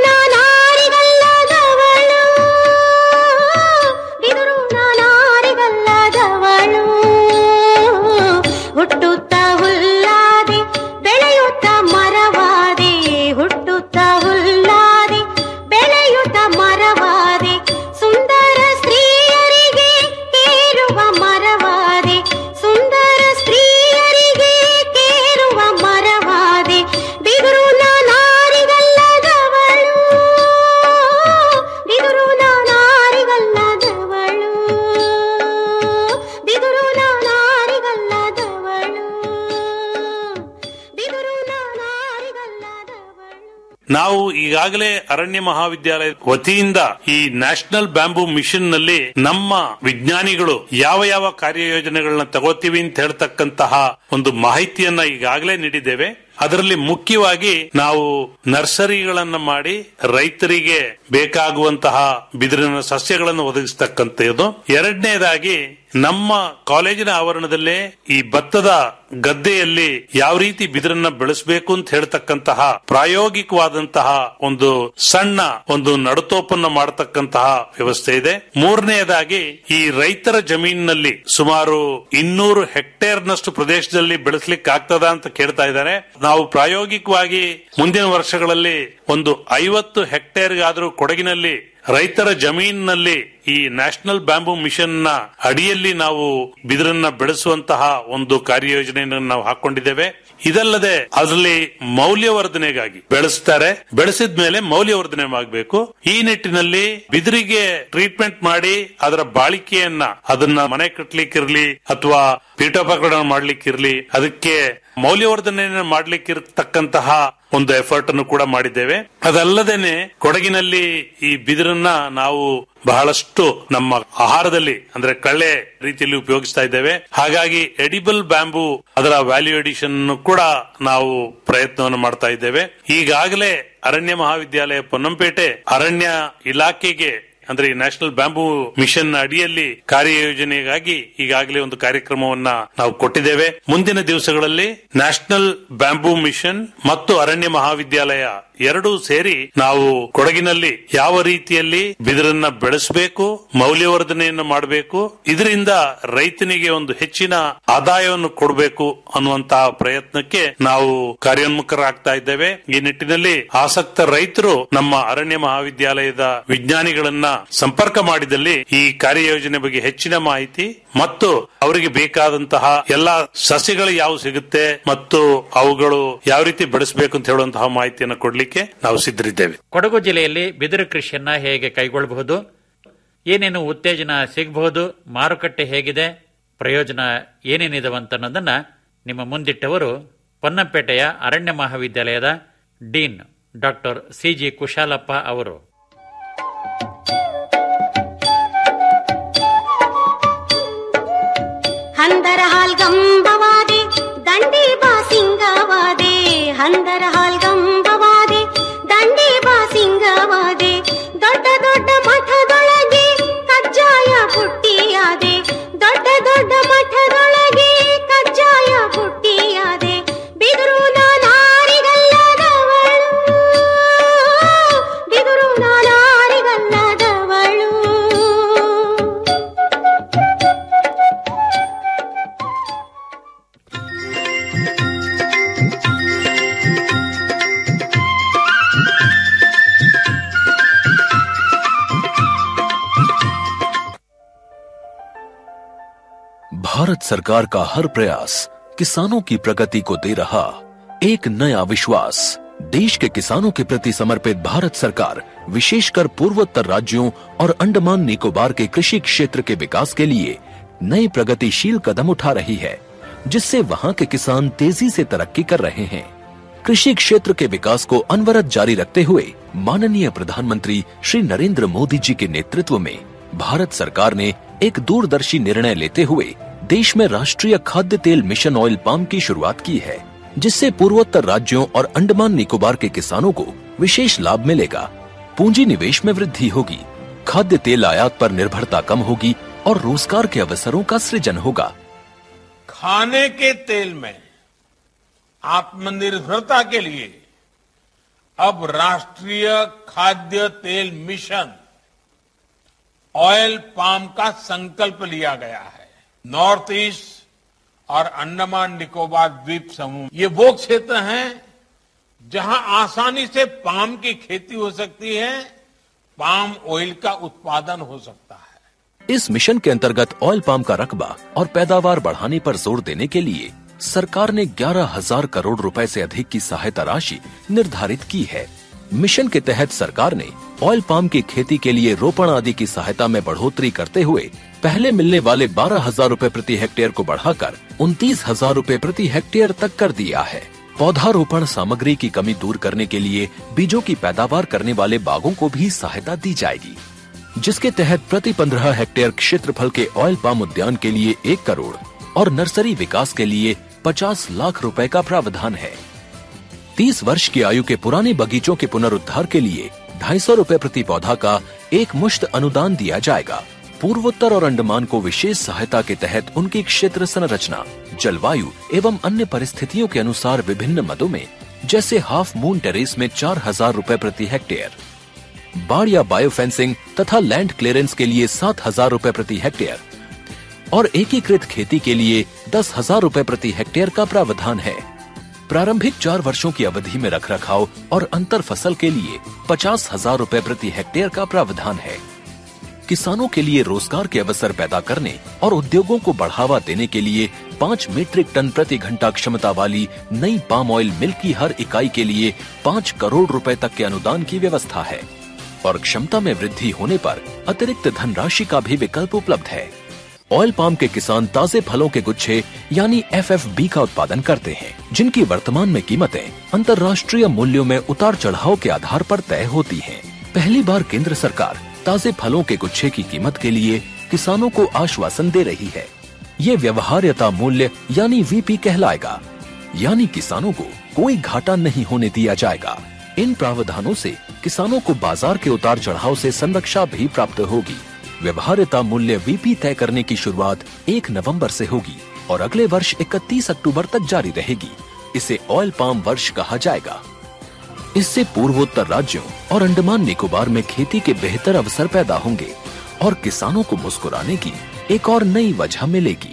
ನಾನಾರಿಗಲ್ಲದವಳು ಬಿದುರು ನಾನಾರಿಗಲ್ಲದವಳು ಹುಟ್ಟುತ್ತ ಹುಲ್ಲಾದೆ ಬೆಳೆಯುತ್ತ ಮರವಾದೆ ಹುಟ್ಟುತ್ತ ಹುಲ್ಲಾದೆ ಬೆಳೆಯುತ್ತ ಮರವಾದೆ ಸುಂದರ ಸ್ತ್ರೀಯರಿಗೆ ಕೇರುವ ಮರವಾದೆ ಸುಂದರ ಸ್ತ್ರೀಯರಿಗೆ ಕೇರುವ ಮರವಾದೆ ಬಿದುರು ನಾನಾರಿಗಲ್ಲದವಳು ಬಿದುರು ನಾನಾರಿಗಲ್ಲದವಳು ಬಿದುರು ನಾನಾರಿಗಲ್ಲದವಳು ಬಿದುರು ನಾನಾರಿಗಲ್ಲದವಳು ನಾವು ಈಗಾಗಲೇ ಅರಣ್ಯ ಮಹಾವಿದ್ಯಾಲಯ ವತಿಯಿಂದ ಈ ನ್ಯಾಷನಲ್ ಬ್ಯಾಂಬೂ ಮಿಷನ್ ನಲ್ಲಿ ನಮ್ಮ ವಿಜ್ಞಾನಿಗಳು ಯಾವ ಯಾವ ಕಾರ್ಯಯೋಜನೆಗಳನ್ನ ತಗೋತೀವಿ ಅಂತ ಹೇಳ್ತಕ್ಕಂತಹ ಒಂದು ಮಾಹಿತಿಯನ್ನ ಈಗಾಗಲೇ ನೀಡಿದ್ದೇವೆ ಅದರಲ್ಲಿ ಮುಖ್ಯವಾಗಿ ನಾವು ನರ್ಸರಿಗಳನ್ನ ಮಾಡಿ ರೈತರಿಗೆ ಬೇಕಾಗುವಂತಹ ಬಿದಿರಿನ ಸಸ್ಯಗಳನ್ನು ಒದಗಿಸ್ತಕ್ಕಂಥದ್ದು ಎರಡನೇದಾಗಿ ನಮ್ಮ ಕಾಲೇಜಿನ ಆವರಣದಲ್ಲೇ ಈ ಭತ್ತದ ಗದ್ದೆಯಲ್ಲಿ ಯಾವ ರೀತಿ ಬಿದಿರನ್ನ ಬೆಳೆಸಬೇಕು ಅಂತ ಹೇಳ್ತಕ್ಕಂತಹ ಪ್ರಾಯೋಗಿಕವಾದಂತಹ ಒಂದು ಸಣ್ಣ ಒಂದು ನಡುತೋಪನ್ನ ಮಾಡತಕ್ಕಂತಹ ವ್ಯವಸ್ಥೆ ಇದೆ ಮೂರನೆಯದಾಗಿ ಈ ರೈತರ ಜಮೀನಿನಲ್ಲಿ ಸುಮಾರು ಇನ್ನೂರು ಹೆಕ್ಟೇರ್ನಷ್ಟು ಪ್ರದೇಶದಲ್ಲಿ ಬೆಳೆಸಲಿಕ್ಕೆ ಆಗ್ತದ ಅಂತ ಕೇಳ್ತಾ ಇದ್ದಾರೆ ನಾವು ಪ್ರಾಯೋಗಿಕವಾಗಿ ಮುಂದಿನ ವರ್ಷಗಳಲ್ಲಿ ಒಂದು ಐವತ್ತು ಹೆಕ್ಟೇರ್ಗಾದ್ರೂ ಕೊಡಗಿನಲ್ಲಿ ರೈತರ ಜಮೀನಿನಲ್ಲಿ ಈ ನ್ಯಾಷನಲ್ ಬ್ಯಾಂಬೂ ಮಿಷನ್ ನ ಅಡಿಯಲ್ಲಿ ನಾವು ಬಿದಿರನ್ನ ಬೆಳೆಸುವಂತಹ ಒಂದು ಕಾರ್ಯಯೋಜನೆಯನ್ನು ನಾವು ಹಾಕೊಂಡಿದ್ದೇವೆ ಇದಲ್ಲದೆ ಅದರಲ್ಲಿ ಮೌಲ್ಯವರ್ಧನೆಗಾಗಿ ಬೆಳೆಸ್ತಾರೆ ಬೆಳೆಸಿದ ಮೇಲೆ ಮೌಲ್ಯವರ್ಧನೆ ಆಗಬೇಕು ಈ ನಿಟ್ಟಿನಲ್ಲಿ ಬಿದಿರಿಗೆ ಟ್ರೀಟ್ಮೆಂಟ್ ಮಾಡಿ ಅದರ ಬಾಳಿಕೆಯನ್ನ ಅದನ್ನ ಮನೆ ಕಟ್ಲಿಕ್ಕಿರ್ಲಿ ಅಥವಾ ಪೀಠೋಪಕರಣ ಮಾಡ್ಲಿಕ್ಕಿರ್ಲಿ ಅದಕ್ಕೆ ಮೌಲ್ಯವರ್ಧನೆ ಮಾಡ್ಲಿಕ್ಕಿರ್ತಕ್ಕಂತಹ ಒಂದು ಎಫರ್ಟ್ ಅನ್ನು ಕೂಡ ಮಾಡಿದ್ದೇವೆ ಅದಲ್ಲದೇನೆ ಕೊಡಗಿನಲ್ಲಿ ಈ ಬಿದಿರನ್ನ ನಾವು ಬಹಳಷ್ಟು ನಮ್ಮ ಆಹಾರದಲ್ಲಿ ಅಂದ್ರೆ ಕಳ್ಳೆ ರೀತಿಯಲ್ಲಿ ಉಪಯೋಗಿಸ್ತಾ ಇದ್ದೇವೆ ಹಾಗಾಗಿ ಎಡಿಬಲ್ ಬ್ಯಾಂಬೂ ಅದರ ವ್ಯಾಲ್ಯೂ ಎಡಿಷನ್ ಕೂಡ ನಾವು ಪ್ರಯತ್ನವನ್ನು ಮಾಡ್ತಾ ಇದ್ದೇವೆ ಈಗಾಗಲೇ ಅರಣ್ಯ ಮಹಾವಿದ್ಯಾಲಯ ಪೊನ್ನಂಪೇಟೆ ಅರಣ್ಯ ಇಲಾಖೆಗೆ ಅಂದ್ರೆ ಈ ನ್ಯಾಷನಲ್ ಬ್ಯಾಂಬೂ ಮಿಷನ್ ಅಡಿಯಲ್ಲಿ ಕಾರ್ಯಯೋಜನೆಗಾಗಿ ಈಗಾಗಲೇ ಒಂದು ಕಾರ್ಯಕ್ರಮವನ್ನ ನಾವು ಕೊಟ್ಟಿದ್ದೇವೆ ಮುಂದಿನ ದಿವಸಗಳಲ್ಲಿ ನ್ಯಾಷನಲ್ ಬ್ಯಾಂಬೂ ಮಿಷನ್ ಮತ್ತು ಅರಣ್ಯ ಮಹಾವಿದ್ಯಾಲಯ ಎರಡೂ ಸೇರಿ ನಾವು ಕೊಡಗಿನಲ್ಲಿ ಯಾವ ರೀತಿಯಲ್ಲಿ ಬಿದಿರನ್ನ ಬೆಳೆಸಬೇಕು ಮೌಲ್ಯವರ್ಧನೆಯನ್ನು ಮಾಡಬೇಕು ಇದರಿಂದ ರೈತನಿಗೆ ಒಂದು ಹೆಚ್ಚಿನ ಆದಾಯವನ್ನು ಕೊಡಬೇಕು ಅನ್ನುವಂತಹ ಪ್ರಯತ್ನಕ್ಕೆ ನಾವು ಕಾರ್ಯೋನ್ಮುಖರಾಗ್ತಾ ಇದ್ದೇವೆ ಈ ನಿಟ್ಟಿನಲ್ಲಿ ಆಸಕ್ತ ರೈತರು ನಮ್ಮ ಅರಣ್ಯ ಮಹಾವಿದ್ಯಾಲಯದ ವಿಜ್ಞಾನಿಗಳನ್ನ ಸಂಪರ್ಕ ಮಾಡಿದಲ್ಲಿ ಈ ಕಾರ್ಯಯೋಜನೆ ಬಗ್ಗೆ ಹೆಚ್ಚಿನ ಮಾಹಿತಿ ಮತ್ತು ಅವರಿಗೆ ಬೇಕಾದಂತಹ ಎಲ್ಲಾ ಸಸ್ಯಗಳು ಯಾವ ಸಿಗುತ್ತೆ ಮತ್ತು ಅವುಗಳು ಯಾವ ರೀತಿ ಬೆಳೆಸಬೇಕು ಅಂತ ಹೇಳುವಂತಹ ಮಾಹಿತಿಯನ್ನು ಕೊಡ್ಲಿಕ್ಕೆ ನಾವು ಸಿದ್ಧರಿದ್ದೇವೆ ಕೊಡಗು ಜಿಲ್ಲೆಯಲ್ಲಿ ಬಿದಿರು ಕೃಷಿಯನ್ನ ಹೇಗೆ ಕೈಗೊಳ್ಳಬಹುದು ಏನೇನು ಉತ್ತೇಜನ ಸಿಗಬಹುದು ಮಾರುಕಟ್ಟೆ ಹೇಗಿದೆ ಪ್ರಯೋಜನ ಏನೇನಿದವಂತ ಅನ್ನೋದನ್ನ ನಿಮ್ಮ ಮುಂದಿಟ್ಟವರು ಪೊನ್ನಂಪೇಟೆಯ ಅರಣ್ಯ ಮಹಾವಿದ್ಯಾಲಯದ ಡೀನ್ ಡಾಕ್ಟರ್ ಸಿಜಿ ಕುಶಾಲಪ್ಪ ಅವರು ಹಂದರ ಹಾಲ್ಗಂಬವಾದೆ ದಂಡಿ ಬಾ ಸಿಂಗವಾದೆ ಹಂದರ ಹಾಲ್ಗಂಬವಾದೆ ದಂಡಿ ಬಾ ಸಿಂಗವಾದೆ ದೊಡ್ಡ ದೊಡ್ಡ ಮಠದೊಳಗೆ ಕಜ್ಜಾಯ ಪುಟ್ಟಿಯಾದೆ ದೊಡ್ಡ ದೊಡ್ಡ ಮಠದೊಳಗೆ ಕಜ್ಜಾಯ ಪುಟ್ಟಿಯಾದೆ ಬಿದರು ನಾನಾರಿಗಲ್ಲದವಳು ಬಿದರು ನಾನಾರಿಗಲ್ಲದವಳು भारत सरकार का हर प्रयास किसानों की प्रगति को दे रहा एक नया विश्वास देश के किसानों के प्रति समर्पित भारत सरकार विशेषकर पूर्वोत्तर राज्यों और अंडमान निकोबार के कृषि क्षेत्र के विकास के लिए नई प्रगतिशील कदम उठा रही है जिससे वहां के किसान तेजी से तरक्की कर रहे हैं कृषि क्षेत्र के विकास को अनवरत जारी रखते हुए माननीय प्रधानमंत्री श्री नरेंद्र मोदी जी के नेतृत्व में भारत सरकार ने एक दूरदर्शी निर्णय लेते हुए देश में राष्ट्रीय खाद्य तेल मिशन ऑयल पाम की शुरुआत की है जिससे पूर्वोत्तर राज्यों और अंडमान निकोबार के किसानों को विशेष लाभ मिलेगा पूंजी निवेश में वृद्धि होगी खाद्य तेल आयात पर निर्भरता कम होगी और रोजगार के अवसरों का सृजन होगा खाने के तेल में आत्मनिर्भरता के लिए अब राष्ट्रीय खाद्य तेल मिशन ऑयल पाम का संकल्प लिया गया है नॉर्थ ईस्ट और अंडमान निकोबार द्वीप समूह ये वो क्षेत्र हैं जहां आसानी से पाम की खेती हो सकती है पाम ऑयल का उत्पादन हो सकता है इस मिशन के अंतर्गत ऑयल पाम का रकबा और पैदावार बढ़ाने पर जोर देने के लिए सरकार ने ग्यारह हजार करोड़ रुपए से अधिक की सहायता राशि निर्धारित की है मिशन के तहत सरकार ने ऑयल पाम की खेती के लिए रोपण आदि की सहायता में बढ़ोतरी करते हुए पहले मिलने वाले बारह हजार रूपए प्रति हेक्टेयर को बढ़ाकर उनतीस हजार रूपए प्रति हेक्टेयर तक कर दिया है पौधारोपण सामग्री की कमी दूर करने के लिए बीजों की पैदावार करने वाले बागों को भी सहायता दी जाएगी जिसके तहत प्रति पंद्रह हेक्टेयर क्षेत्रफल के ऑयल पाम उद्यान के लिए एक करोड़ और नर्सरी विकास के लिए पचास लाख रुपए का प्रावधान है तीस वर्ष की आयु के पुराने बगीचों के पुनरुद्धार के लिए ढाई सौ रूपए प्रति पौधा का एक मुश्त अनुदान दिया जाएगा पूर्वोत्तर और अंडमान को विशेष सहायता के तहत उनकी क्षेत्र संरचना जलवायु एवं अन्य परिस्थितियों के अनुसार विभिन्न मदों में जैसे हाफ मून टेरेस में चार हजार रूपए प्रति हेक्टेयर बाढ़ या बायो फेंसिंग तथा लैंड क्लियरेंस के लिए सात हजार रूपए प्रति हेक्टेयर और एकीकृत खेती के लिए दस हजार रूपए प्रति हेक्टेयर का प्रावधान है प्रारंभिक चार वर्षों की अवधि में रख रखाव और अंतर फसल के लिए पचास हजार रूपए प्रति हेक्टेयर का प्रावधान है किसानों के लिए रोजगार के अवसर पैदा करने और उद्योगों को बढ़ावा देने के लिए पाँच मीट्रिक टन प्रति घंटा क्षमता वाली नई पाम ऑयल मिल की हर इकाई के लिए पाँच करोड़ रुपए तक के अनुदान की व्यवस्था है और क्षमता में वृद्धि होने पर अतिरिक्त धनराशि का भी विकल्प उपलब्ध है ऑयल पाम के किसान ताजे फलों के गुच्छे यानी एफ का उत्पादन करते हैं जिनकी वर्तमान में कीमतें अंतर्राष्ट्रीय मूल्यों में उतार चढ़ाव के आधार पर तय होती हैं। पहली बार केंद्र सरकार ताजे फलों के गुच्छे की कीमत के लिए किसानों को आश्वासन दे रही है ये व्यवहार्यता मूल्य यानी वीपी कहलाएगा यानी किसानों को कोई घाटा नहीं होने दिया जाएगा इन प्रावधानों से किसानों को बाजार के उतार चढ़ाव से संरक्षा भी प्राप्त होगी व्यवहार्यता मूल्य वीपी तय करने की शुरुआत एक नवंबर से होगी और अगले वर्ष 31 अक्टूबर तक जारी रहेगी इसे ऑयल पाम वर्ष कहा जाएगा इससे पूर्वोत्तर राज्यों और अंडमान निकोबार में खेती के बेहतर अवसर पैदा होंगे और किसानों को मुस्कुराने की एक और नई वजह मिलेगी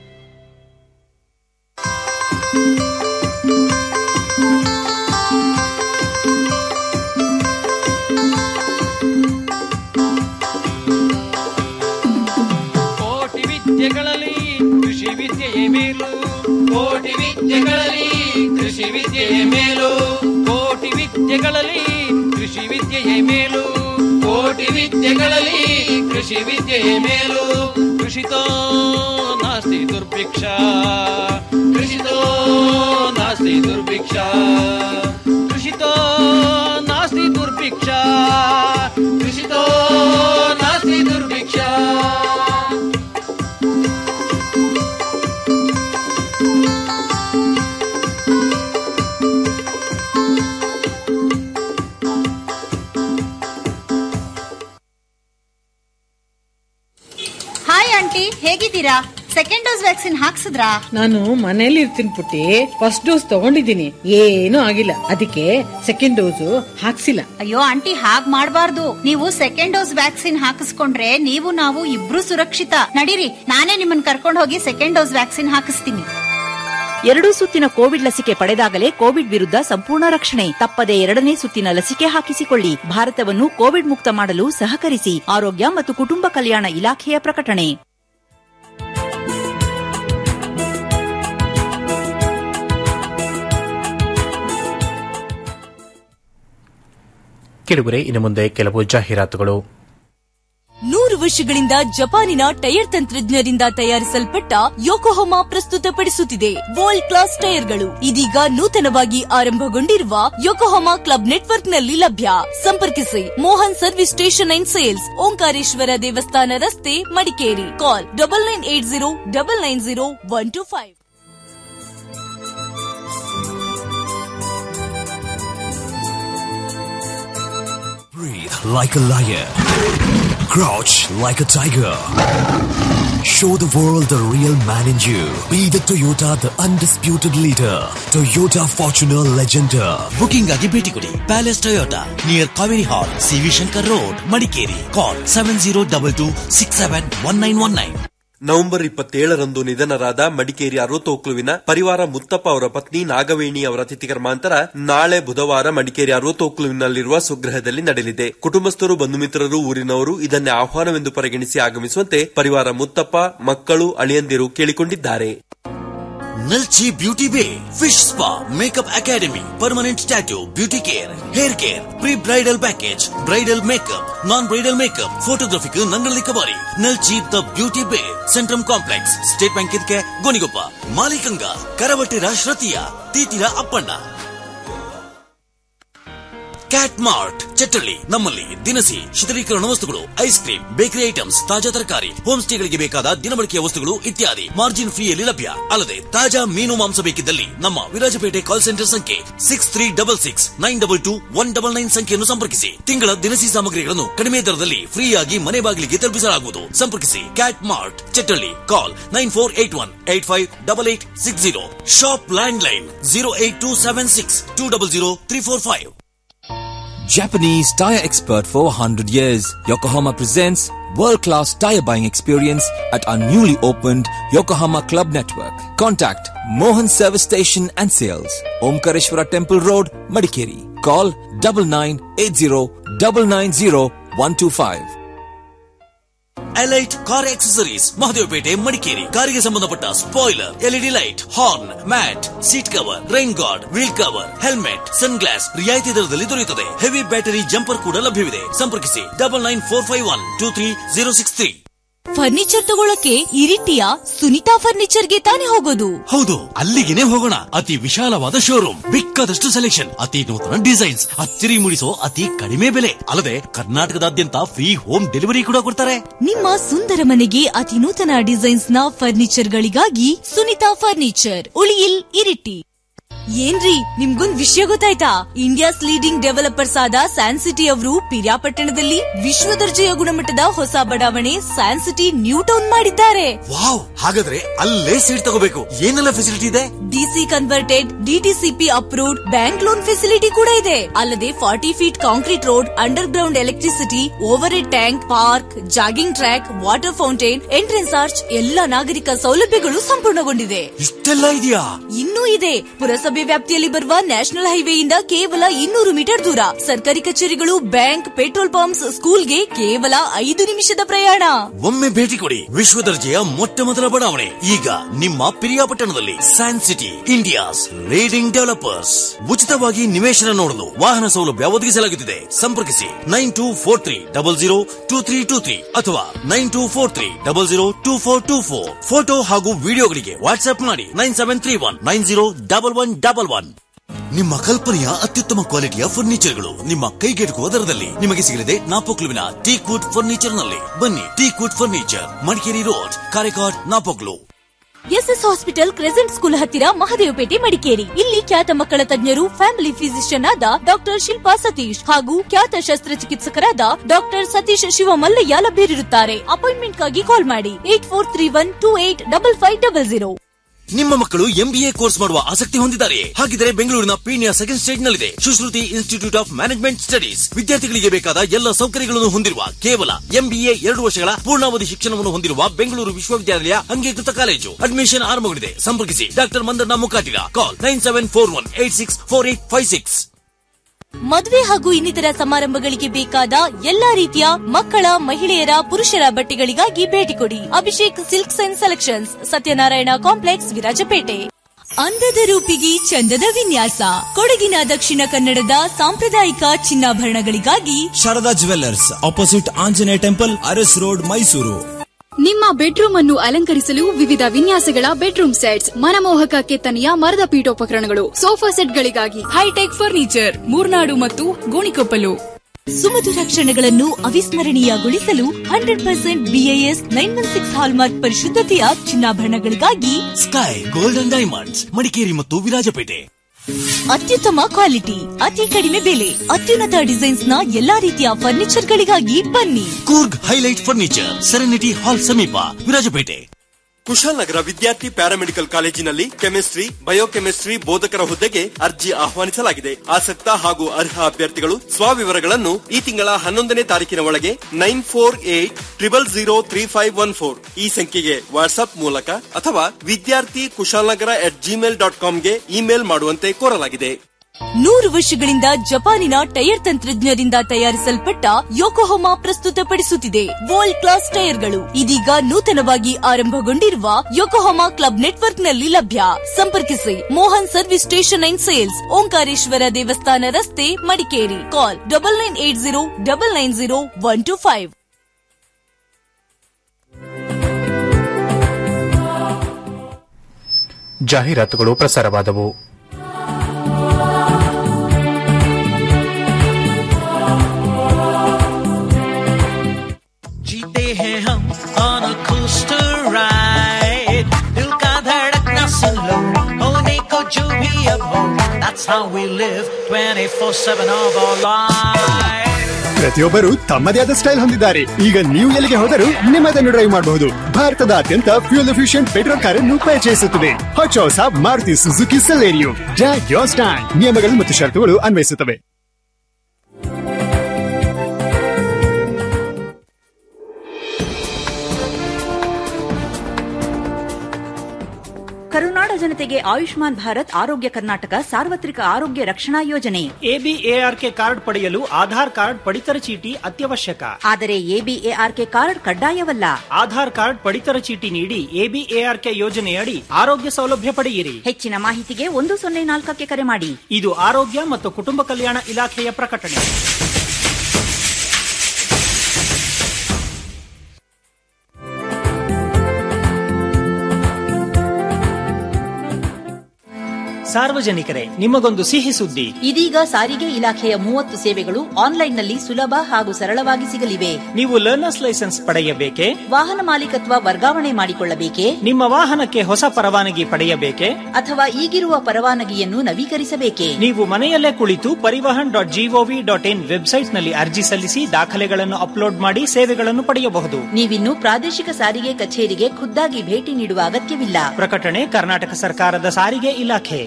ಕೋಟಿ ವಿದ್ಯೆಗಳಲ್ಲಿ ಕೃಷಿ ವಿದ್ಯೆಯೇ ಮೇಲು ಕೋಟಿ ವಿದ್ಯೆಗಳಲ್ಲಿ ಕೃಷಿ ವಿದ್ಯೆಯೇ ಮೇಲು ಕೋಟಿ ವಿದ್ಯೆಗಳಲ್ಲಿ ಕೃಷಿ ವಿದ್ಯೆಯೇ ಮೇಲು ಕೋಟಿ ವಿದ್ಯೆಗಳಲ್ಲಿ ಕೃಷಿ ವಿದ್ಯೆಯೇ ಮೇಲು ಕೃಷಿತೋ ನಾಸ್ತಿ ದುರ್ಭಿಕ್ಷ ಕೃಷಿತೋ ನಾಸ್ತಿ ದುರ್ಭಿಕ್ಷ ಕೃಷಿತೋ ನಾಸ್ತಿ ದುರ್ಭಿಕ್ಷ ಕೃಷಿತೋ ನಾಸ್ತಿ ದುರ್ಭಿಕ್ಷ ಹಾಯ್ ಆಂಟಿ ಹೇಗಿದ್ದೀರಾ ಸೆಕೆಂಡ್ ಡೋಸ್ ವ್ಯಾಕ್ಸಿನ್ ಹಾಕ್ಸಿದ್ರಾ ನಾನು ಮನೇಲಿ ಇರ್ತೀನಿ ಪುಟ್ಟಿ ಫಸ್ಟ್ ಡೋಸ್ ತಗೊಂಡಿದ್ದೀನಿ ಏನೂ ಆಗಿಲ್ಲ ಅದಕ್ಕೆ ಸೆಕೆಂಡ್ ಡೋಸು ಹಾಕ್ಸಿಲ್ಲ ಅಯ್ಯೋ ಆಂಟಿ ಹಾಗ್ ಮಾಡ್ಬಾರ್ದು ನೀವು ಸೆಕೆಂಡ್ ಡೋಸ್ ವ್ಯಾಕ್ಸಿನ್ ಹಾಕಿಸ್ಕೊಂಡ್ರೆ ನೀವು ನಾವು ಇಬ್ರು ಸುರಕ್ಷಿತ ನಡೀರಿ ನಾನೇ ನಿಮ್ಮನ್ನ ಕರ್ಕೊಂಡು ಹೋಗಿ ಸೆಕೆಂಡ್ ಡೋಸ್ ವ್ಯಾಕ್ಸಿನ್ ಹಾಕಿಸ್ತೀನಿ ಎರಡೂ ಸುತ್ತಿನ ಕೋವಿಡ್ ಲಸಿಕೆ ಪಡೆದಾಗಲೇ ಕೋವಿಡ್ ವಿರುದ್ಧ ಸಂಪೂರ್ಣ ರಕ್ಷಣೆ ತಪ್ಪದೆ ಎರಡನೇ ಸುತ್ತಿನ ಲಸಿಕೆ ಹಾಕಿಸಿಕೊಳ್ಳಿ ಭಾರತವನ್ನು ಕೋವಿಡ್ ಮುಕ್ತ ಮಾಡಲು ಸಹಕರಿಸಿ ಆರೋಗ್ಯ ಮತ್ತು ಕುಟುಂಬ ಕಲ್ಯಾಣ ಇಲಾಖೆಯ ಪ್ರಕಟಣೆ ಕೆಳಗುರೆ ಇನ್ನು ಮುಂದೆ ಕೆಲವು ಜಾಹೀರಾತುಗಳು ನೂರು ವರ್ಷಗಳಿಂದ ಜಪಾನಿನ ಟೈರ್ ತಂತ್ರಜ್ಞರಿಂದ ತಯಾರಿಸಲ್ಪಟ್ಟ ಯೋಕೋಹೊಮಾ ಪ್ರಸ್ತುತಪಡಿಸುತ್ತಿದೆ ವರ್ಲ್ಡ್ ಕ್ಲಾಸ್ ಟೈರ್ಗಳು ಇದೀಗ ನೂತನವಾಗಿ ಆರಂಭಗೊಂಡಿರುವ ಯೋಕೋಹೊಮಾ ಕ್ಲಬ್ ನೆಟ್ವರ್ಕ್ನಲ್ಲಿ ಲಭ್ಯ ಸಂಪರ್ಕಿಸಿ Mohan service station and sales Omkareshwara ದೇವಸ್ಥಾನ ರಸ್ತೆ Madikeri call double nine eight zero double nine zero one two five Breathe like a lion. Crouch like a tiger. Show the world the real man in you. Be the Toyota, the undisputed leader. Toyota Fortuner Legender. Booking ಆಗಿ ಭೇಟಿ ಕೊಡಿ palace Toyota near Kaveri hall C V Shankar road Madikeri call seven zero double two six seven one nine one nine November ಇಪ್ಪತ್ತೇಳರಂದು ನಿಧನರಾದ ಮಡಿಕೇರಿ ಅರವತ್ತೋಕ್ಲುವಿನ ಪರಿವಾರ ಮುತ್ತಪ್ಪ ಅವರ ಪತ್ನಿ ನಾಗವೇಣಿ ಅವರ ತಿಥಿ ಕರ್ಮಾಂತರ ನಾಳೆ ಬುಧವಾರ ಮಡಿಕೇರಿ ಅರವತ್ತೋಕ್ಲುವಿನಲ್ಲಿರುವ ಸ್ವಗೃಹದಲ್ಲಿ ನಡೆಯಲಿದೆ ಕುಟುಂಬಸ್ಥರು ಬಂಧು ಮಿತ್ರರು ಊರಿನವರು ಇದನ್ನೇ ಆಹ್ವಾನವೆಂದು ಪರಿಗಣಿಸಿ ಆಗಮಿಸುವಂತೆ ಪರಿವಾರ ಮುತ್ತಪ್ಪ ಮಕ್ಕಳು ಅಳಿಯಂದಿರು ಕೇಳಿಕೊಂಡಿದ್ದಾರೆ Nalchi beauty bay fish spa makeup academy permanent tattoo beauty care hair care pre bridal package bridal makeup non bridal makeup photographic ನಂಗಳಿ ಕಬಾರಿ Nalchi the beauty bay centrum complex state bank ಇದಕ್ಕೆ ಗೋನಿಗೊಪ್ಪ ಮಾಲಿಕಂಗ ಕರವಟ್ಟಿರ ಶ್ರತಿಯ ತೀತಿರ ಅಪ್ಪಣ್ಣ ಕ್ಯಾಟ್ ಮಾರ್ಟ್ ಚಟ್ಟಳ್ಳಿ ನಮ್ಮಲ್ಲಿ ದಿನಸಿ ಶೀತಲೀಕರಣ ವಸ್ತುಗಳು ಐಸ್ ಕ್ರೀಮ್ ಬೇಕರಿ ಐಟಮ್ಸ್ ತಾಜಾ ತರಕಾರಿ ಹೋಮ್ ಸ್ಟೇಗಳಿಗೆ ಬೇಕಾದ ದಿನಬಳಕೆಯ ವಸ್ತುಗಳು ಇತ್ಯಾದಿ ಮಾರ್ಜಿನ್ ಫ್ರೀಯಲ್ಲಿ ಲಭ್ಯ ಅಲ್ಲದೆ ತಾಜಾ ಮೀನು ಮಾಂಸ ಬೇಕಿದ್ದಲ್ಲಿ ನಮ್ಮ ವಿರಾಜಪೇಟೆ ಕಾಲ್ ಸೆಂಟರ್ ಸಂಖ್ಯೆ six three double six nine double two one double nine ಸಂಖ್ಯೆಯನ್ನು ಸಂಪರ್ಕಿಸಿ ತಿಂಗಳ ದಿನಸಿ ಸಾಮಗ್ರಿಗಳನ್ನು ಕಡಿಮೆ ದರದಲ್ಲಿ ಫ್ರೀಯಾಗಿ ಮನೆ ಬಾಗಿಲಿಗೆ ತಲುಪಿಸಲಾಗುವುದು ಸಂಪರ್ಕಿಸಿ cat mart Chettalli call nine four eight one eight five double eight six zero shop land line zero eight two seven six two double zero three four five Japanese tire expert for 100 years, Yokohama presents world-class tire buying experience at our newly opened Yokohama Club Network. Contact Mohan Service Station and Sales, Omkareshwara Temple Road, Madikeri. Call double nine eight zero double nine zero one two five. Elite car accessories Mahadevapete Madikeri ಕಾರಿಗೆ ಸಂಬಂಧಪಟ್ಟ spoiler LED light horn mat seat cover rain guard wheel cover helmet sun glass ರಿಯಾಯಿತಿ ದರದಲ್ಲಿ ದೊರೆಯುತ್ತದೆ heavy battery jumper ಕೂಡ ಲಭ್ಯವಿದೆ ಸಂಪರ್ಕಿಸಿ double nine four five one two three zero six three furniture ತಗೊಳಕ್ಕೆ ಇರಿಟಿಯ ಸುನಿತಾ ಫರ್ನಿಚರ್ಗೆ ತಾನೇ ಹೋಗೋದು ಹೌದು ಅಲ್ಲಿಗೆನೆ ಹೋಗೋಣ ಅತಿ ವಿಶಾಲವಾದ ಶೋರೂಮ್ ಬೇಕಾದಷ್ಟು ಸೆಲೆಕ್ಷನ್ ಅತಿ ನೂತನ ಡಿಸೈನ್ಸ್ ಅಚ್ಚರಿ ಮೂಡಿಸೋ ಅತಿ ಕಡಿಮೆ ಬೆಲೆ ಅಲ್ಲದೆ ಕರ್ನಾಟಕದಾದ್ಯಂತ ಫ್ರೀ ಹೋಮ್ ಡೆಲಿವರಿ ಕೂಡ ಕೊಡ್ತಾರೆ ನಿಮ್ಮ ಸುಂದರ ಮನೆಗೆ ಅತಿ ನೂತನ ಡಿಸೈನ್ಸ್ ನ ಫರ್ನಿಚರ್ ಗಳಿಗಾಗಿ ಸುನಿತಾ ಫರ್ನಿಚರ್ ಉಳಿಯಿಲ್ ಇರಿಟಿ ಏನ್ರಿ ನಿಮ್ಗೊಂದ್ ವಿಷಯ ಗೊತ್ತಾಯ್ತಾ ಇಂಡಿಯಾಸ್ ಲೀಡಿಂಗ್ ಡೆವಲಪರ್ಸ್ ಆದ ಸ್ಯಾನ್ ಸಿಟಿ ಅವರು ಪಿರಿಯಾಪಟ್ಟಣದಲ್ಲಿ ವಿಶ್ವ ದರ್ಜೆಯ ಗುಣಮಟ್ಟದ ಹೊಸ ಬಡಾವಣೆ ಸ್ಯಾನ್ ಸಿಟಿ ನ್ಯೂ ಟೌನ್ ಮಾಡಿದ್ದಾರೆ ವಾವ್ ಹಾಗಾದ್ರೆ ಅಲ್ಲೇ ಸೀಟ್ ತಗೋಬೇಕು ಏನೆಲ್ಲ ಫೆಸಿಲಿಟಿ ಇದೆ DC converted DTCP approved bank loan facility ಕೂಡ ಇದೆ ಅಲ್ಲದೆ forty feet concrete road underground electricity overhead tank park jogging track water fountain entrance arch ಎಲ್ಲ ನಾಗರಿಕ ಸೌಲಭ್ಯಗಳು ಸಂಪೂರ್ಣಗೊಂಡಿದೆ ಇಷ್ಟೆಲ್ಲ ಇದೆಯಾ ಇನ್ನೂ ಇದೆ ಪುರಸಭೆ ವ್ಯಾಪ್ತಿಯಲ್ಲಿ ಬರುವ ನ್ಯಾಷನಲ್ ಹೈವೇಯಿಂದ ಕೇವಲ ಇನ್ನೂರು ಮೀಟರ್ ದೂರ ಸರ್ಕಾರಿ ಕಚೇರಿಗಳು ಬ್ಯಾಂಕ್ ಪೆಟ್ರೋಲ್ ಪಂಪ್ಸ್ ಸ್ಕೂಲ್ಗೆ ಕೇವಲ ಐದು ನಿಮಿಷದ ಪ್ರಯಾಣ ಒಮ್ಮೆ ಭೇಟಿ ಕೊಡಿ ವಿಶ್ವ ದರ್ಜೆಯ ಮೊಟ್ಟ ಮೊದಲ ಬಡಾವಣೆ ಈಗ ನಿಮ್ಮ ಪಿರಿಯಾಪಟ್ಟಣದಲ್ಲಿ san city India's leading developers ಉಚಿತವಾಗಿ ನಿವೇಶನ ನೋಡಲು ವಾಹನ ಸೌಲಭ್ಯ ಒದಗಿಸಲಾಗುತ್ತಿದೆ ಸಂಪರ್ಕಿಸಿ nine two four three double zero two three two three ಅಥವಾ nine two four three double zero two four two four photo ಹಾಗೂ ವಿಡಿಯೋಗಳಿಗೆ ವಾಟ್ಸ್ಆಪ್ ಮಾಡಿ nine seven three one nine zero double one double one ನಿಮ್ಮ ಕಲ್ಪನೆಯ ಅತ್ಯುತ್ತಮ ಕ್ವಾಲಿಟಿಯ ಫರ್ನಿಚರ್ಗಳು ನಿಮ್ಮ ಕೈಗೆಟುಕುವ ದರದಲ್ಲಿ ನಿಮಗೆ ಸಿಗಲಿದೆ ನಾಪೋಕ್ಲುವಿನ ಟೀಕ್ ವುಡ್ ಫರ್ನಿಚರ್ ನಲ್ಲಿ ಬನ್ನಿ teak wood furniture Madikeri road Karikad Napoklu SS hospital crescent school ಹತ್ತಿರ ಮಹದೇವಪೇಟೆ ಮಡಿಕೇರಿ ಇಲ್ಲಿ ಖ್ಯಾತ ಮಕ್ಕಳ ತಜ್ಞರು ಫ್ಯಾಮಿಲಿ ಫಿಸಿಷಿಯನ್ ಆದ ಡಾಕ್ಟರ್ ಶಿಲ್ಪಾ ಸತೀಶ್ ಹಾಗೂ ಖ್ಯಾತ ಶಸ್ತ್ರಚಿಕಿತ್ಸಕರಾದ ಡಾಕ್ಟರ್ ಸತೀಶ್ ಶಿವಮಲ್ಲಯ್ಯ ಲಭ್ಯರಿರುತ್ತಾರೆ ಅಪಾಯಿಂಟ್ಮೆಂಟ್ಗಾಗಿ ಕಾಲ್ ಮಾಡಿ eight four three one two eight double five double zero ನಿಮ್ಮ ಮಕ್ಕಳು ಎಂಬಿಎ ಕೋರ್ಸ್ ಮಾಡುವ ಆಸಕ್ತಿ ಹೊಂದಿದ್ದಾರೆ ಹಾಗಿದ್ರೆ ಬೆಂಗಳೂರಿನ ಪೀಣ್ಯ ಸೆಕೆಂಡ್ ಸ್ಟೇಜ್ ನಲ್ಲಿದೆ Sushruti institute of management studies ವಿದ್ಯಾರ್ಥಿಗಳಿಗೆ ಬೇಕಾದ ಎಲ್ಲ ಸೌಕರ್ಯಗಳನ್ನು ಹೊಂದಿರುವ ಕೇವಲ ಎಂಬಿಎ ಎರಡು ವರ್ಷಗಳ ಪೂರ್ಣಾವಧಿ ಶಿಕ್ಷಣವನ್ನು ಹೊಂದಿರುವ ಬೆಂಗಳೂರು ವಿಶ್ವವಿದ್ಯಾಲಯ ಅಂಗೀಕೃತ ಕಾಲೇಜು ಅಡ್ಮಿಷನ್ ಆರಂಭಗೊಂಡಿದೆ ಸಂಪರ್ಕಿಸಿ ಡಾಕ್ಟರ್ ಮಂದಣ್ಣ ಮುಕಾಟಿಗ call nine seven four one eight six four eight five six ಮದುವೆ ಹಾಗೂ ಇನ್ನಿತರ ಸಮಾರಂಭಗಳಿಗೆ ಬೇಕಾದ ಎಲ್ಲಾ ರೀತಿಯ ಮಕ್ಕಳ ಮಹಿಳೆಯರ ಪುರುಷರ ಬಟ್ಟೆಗಳಿಗಾಗಿ ಭೇಟಿ ಕೊಡಿ Abhishek silks and selections Satyanarayana complex Virajpet ಅಂದದ ರೂಪಿಗೆ ಚಂದದ ವಿನ್ಯಾಸ ಕೊಡಗಿನ ದಕ್ಷಿಣ ಕನ್ನಡದ ಸಾಂಪ್ರದಾಯಿಕ ಚಿನ್ನಾಭರಣಗಳಿಗಾಗಿ Sharada jewellers opposite Anjaneya temple Aras road Mysuru ನಿಮ್ಮ ಬೆಡ್ರೂಮ್ ಅನ್ನು ಅಲಂಕರಿಸಲು ವಿವಿಧ ವಿನ್ಯಾಸಗಳ ಬೆಡ್ರೂಮ್ ಸೆಟ್ಸ್ ಮನಮೋಹಕ ಕೆತ್ತನೆಯ ಮರದ ಪೀಠೋಪಕರಣಗಳು ಸೋಫಾ ಸೆಟ್ಗಳಿಗಾಗಿ ಹೈಟೆಕ್ ಫರ್ನಿಚರ್ ಮೂರ್ನಾಡು ಮತ್ತು ಗೋಣಿಕೊಪ್ಪಲು ಸುಮಧುರ ಕ್ಷಣಗಳನ್ನು ಅವಿಸ್ಮರಣೀಯಗೊಳಿಸಲು hundred percent BAS nine one six hallmark ಪರಿಶುದ್ಧತೆಯ ಚಿನ್ನಾಭರಣಗಳಿಗಾಗಿ ಸ್ಕೈ ಗೋಲ್ಡನ್ ಡೈಮಂಡ್ಸ್ ಮಡಿಕೇರಿ ಮತ್ತು ವಿರಾಜಪೇಟೆ ಅತ್ಯುತ್ತಮ ಕ್ವಾಲಿಟಿ ಅತಿ ಕಡಿಮೆ ಬೆಲೆ ಅತ್ಯುನ್ನತ ಡಿಸೈನ್ಸ್ ನ ಎಲ್ಲಾ ರೀತಿಯ ಫರ್ನಿಚರ್ ಗಳಿಗಾಗಿ ಬನ್ನಿ Coorg highlight furniture serenity hall ಸಮೀಪ ವಿರಾಜಪೇಟೆ ಕುಶಾಲನಗರ ವಿದ್ಯಾರ್ಥಿ ಪ್ಯಾರಾಮೆಡಿಕಲ್ ಕಾಲೇಜಿನಲ್ಲಿ ಕೆಮಿಸ್ಟ್ರಿ ಬಯೋಕೆಮಿಸ್ಟ್ರಿ ಬೋಧಕರ ಹುದ್ದೆಗೆ ಅರ್ಜಿ ಆಹ್ವಾನಿಸಲಾಗಿದೆ ಆಸಕ್ತ ಹಾಗೂ ಅರ್ಹ ಅಭ್ಯರ್ಥಿಗಳು ಸ್ವವಿವರಗಳನ್ನು ಈ ತಿಂಗಳ ಹನ್ನೊಂದನೇ ತಾರೀಕಿನ ಒಳಗೆ nine four eight triple zero three five one four ಈ ಸಂಖ್ಯೆಗೆ ವಾಟ್ಸ್ಆಪ್ ಮೂಲಕ ಅಥವಾ ವಿದ್ಯಾರ್ಥಿ ಕುಶಾಲನಗರ ಅಟ್ ಜಿಮೇಲ್ ಡಾಟ್ ಕಾಮ್ಗೆ ಇಮೇಲ್ ಮಾಡುವಂತೆ ಕೋರಲಾಗಿದೆ ನೂರು ವರ್ಷಗಳಿಂದ ಜಪಾನಿನ ಟೈರ್ ತಂತ್ರಜ್ಞರಿಂದ ತಯಾರಿಸಲ್ಪಟ್ಟ ಯೋಕೋಹೊಮಾ ಪ್ರಸ್ತುತಪಡಿಸುತ್ತಿದೆ ವರ್ಲ್ಡ್ ಕ್ಲಾಸ್ ಟೈರ್ಗಳು ಇದೀಗ ನೂತನವಾಗಿ ಆರಂಭಗೊಂಡಿರುವ ಯೋಕೋಹೊಮಾ ಕ್ಲಬ್ ನೆಟ್ವರ್ಕ್ನಲ್ಲಿ ಲಭ್ಯ ಸಂಪರ್ಕಿಸಿ Mohan service station and sales Omkareshwara ದೇವಸ್ಥಾನ ರಸ್ತೆ Madikeri call double nine eight zero double nine zero one two five ಜಾಹೀರಾತುಗಳು ಪ್ರಸಾರವಾದವು जीते हैं हम on a coaster ride दिल का धड़कना सुन लो होने को जो भी अब हो that's how we live 24/7 of our life ಪ್ರತಿಯೊಬ್ಬರು ತಮ್ಮದೇ ಆದ ಸ್ಟೈಲ್ ಹೊಂದಿದ್ದಾರೆ ಈಗ ನೀವು ಎಲ್ಲಿಗೆ ಹೋದರೂ ನಿಮ್ಮದನ್ನು ಡ್ರೈವ್ ಮಾಡಬಹುದು ಭಾರತದ ಅತ್ಯಂತ ಫ್ಯೂಲ್ ಎಫಿಷಿಯಂಟ್ ಪೆಟ್ರೋಲ್ ಕಾರನ್ನು ಪರಿಚಯಿಸುತ್ತದೆ ಹೊಚ್ಚ ಹೊಸ Maruti Suzuki Celerio dag your style ನಿಯಮಗಳು ಮತ್ತು ಷರತ್ತುಗಳು ಅನ್ವಯಿಸುತ್ತವೆ ಜನತೆಗೆ ಆಯುಷ್ಮಾನ್ ಭಾರತ್ ಆರೋಗ್ಯ ಕರ್ನಾಟಕ ಸಾರ್ವತ್ರಿಕ ಆರೋಗ್ಯ ರಕ್ಷಣಾ ಯೋಜನೆ ಎಬಿಎಆರ್ಕೆ ಕಾರ್ಡ್ ಪಡೆಯಲು ಆಧಾರ್ ಕಾರ್ಡ್ ಪಡಿತರ ಚೀಟಿ ಅತ್ಯವಶ್ಯಕ ಆದರೆ ಎಬಿಎಆರ್ಕೆ ಕಾರ್ಡ್ ಕಡ್ಡಾಯವಲ್ಲ ಆಧಾರ್ ಕಾರ್ಡ್ ಪಡಿತರ ಚೀಟಿ ನೀಡಿ ಎಬಿಎಆರ್ಕೆ ಯೋಜನೆಯಡಿ ಆರೋಗ್ಯ ಸೌಲಭ್ಯ ಪಡೆಯಿರಿ ಹೆಚ್ಚಿನ ಮಾಹಿತಿಗೆ ಒಂದು ಸೊನ್ನೆ ನಾಲ್ಕಕ್ಕೆ ಕರೆ ಮಾಡಿ ಇದು ಆರೋಗ್ಯ ಮತ್ತು ಕುಟುಂಬ ಕಲ್ಯಾಣ ಇಲಾಖೆಯ ಪ್ರಕಟಣೆ ಸಾರ್ವಜನಿಕರೇ ನಿಮಗೊಂದು ಸಿಹಿ ಸುದ್ದಿ ಇದೀಗ ಸಾರಿಗೆ ಇಲಾಖೆಯ ಮೂವತ್ತು ಸೇವೆಗಳು ಆನ್ಲೈನ್ನಲ್ಲಿ ಸುಲಭ ಹಾಗೂ ಸರಳವಾಗಿ ಸಿಗಲಿವೆ ನೀವು ಲರ್ನರ್ಸ್ ಲೈಸೆನ್ಸ್ ಪಡೆಯಬೇಕೆ ವಾಹನ ಮಾಲೀಕತ್ವ ವರ್ಗಾವಣೆ ಮಾಡಿಕೊಳ್ಳಬೇಕೆ ನಿಮ್ಮ ವಾಹನಕ್ಕೆ ಹೊಸ ಪರವಾನಗಿ ಪಡೆಯಬೇಕೆ ಅಥವಾ ಈಗಿರುವ ಪರವಾನಗಿಯನ್ನು ನವೀಕರಿಸಬೇಕೆ ನೀವು ಮನೆಯಲ್ಲೇ ಕುಳಿತು Parivahan dot GOV dot in website ನಲ್ಲಿ ಅರ್ಜಿ ಸಲ್ಲಿಸಿ ದಾಖಲೆಗಳನ್ನು ಅಪ್ಲೋಡ್ ಮಾಡಿ ಸೇವೆಗಳನ್ನು ಪಡೆಯಬಹುದು ನೀವಿನ್ನು ಪ್ರಾದೇಶಿಕ ಸಾರಿಗೆ ಕಚೇರಿಗೆ ಖುದ್ದಾಗಿ ಭೇಟಿ ನೀಡುವ ಅಗತ್ಯವಿಲ್ಲ ಪ್ರಕಟಣೆ ಕರ್ನಾಟಕ ಸರ್ಕಾರದ ಸಾರಿಗೆ ಇಲಾಖೆ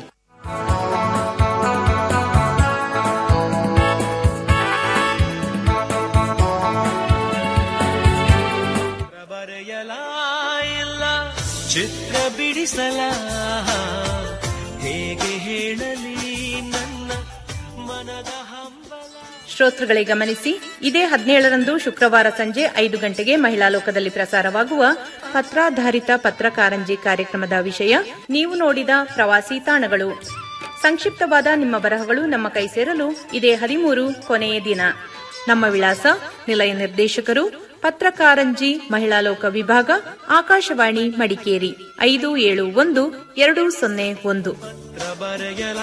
ಬರೆಯಲಾಯಿಲ್ಲ ಚಿತ್ರ ಬಿಡಿಸಲ ಹೇಗೆ ಹೇಳಲಿ ನನ್ನ ಮನದ ಶ್ರೋತೃಗಳೇ ಗಮನಿಸಿ ಇದೇ ಹದಿನೇಳರಂದು ಶುಕ್ರವಾರ ಸಂಜೆ ಐದು ಗಂಟೆಗೆ ಮಹಿಳಾ ಲೋಕದಲ್ಲಿ ಪ್ರಸಾರವಾಗುವ ಪತ್ರಾಧಾರಿತ ಪತ್ರಕಾರಂಜಿ ಕಾರ್ಯಕ್ರಮದ ವಿಷಯ ನೀವು ನೋಡಿದ ಪ್ರವಾಸಿ ತಾಣಗಳು ಸಂಕ್ಷಿಪ್ತವಾದ ನಿಮ್ಮ ಬರಹಗಳು ನಮ್ಮ ಕೈ ಸೇರಲು ಇದೇ ಹದಿಮೂರು ಕೊನೆಯ ದಿನ ನಮ್ಮ ವಿಳಾಸ ನಿಲಯ ನಿರ್ದೇಶಕರು ಪತ್ರಕಾರಂಜಿ ಮಹಿಳಾ ಲೋಕ ವಿಭಾಗ ಆಕಾಶವಾಣಿ ಮಡಿಕೇರಿ ಐದು ಏಳು ಒಂದು ಎರಡು ಸೊನ್ನೆ ಒಂದು ಬರೆಯಲ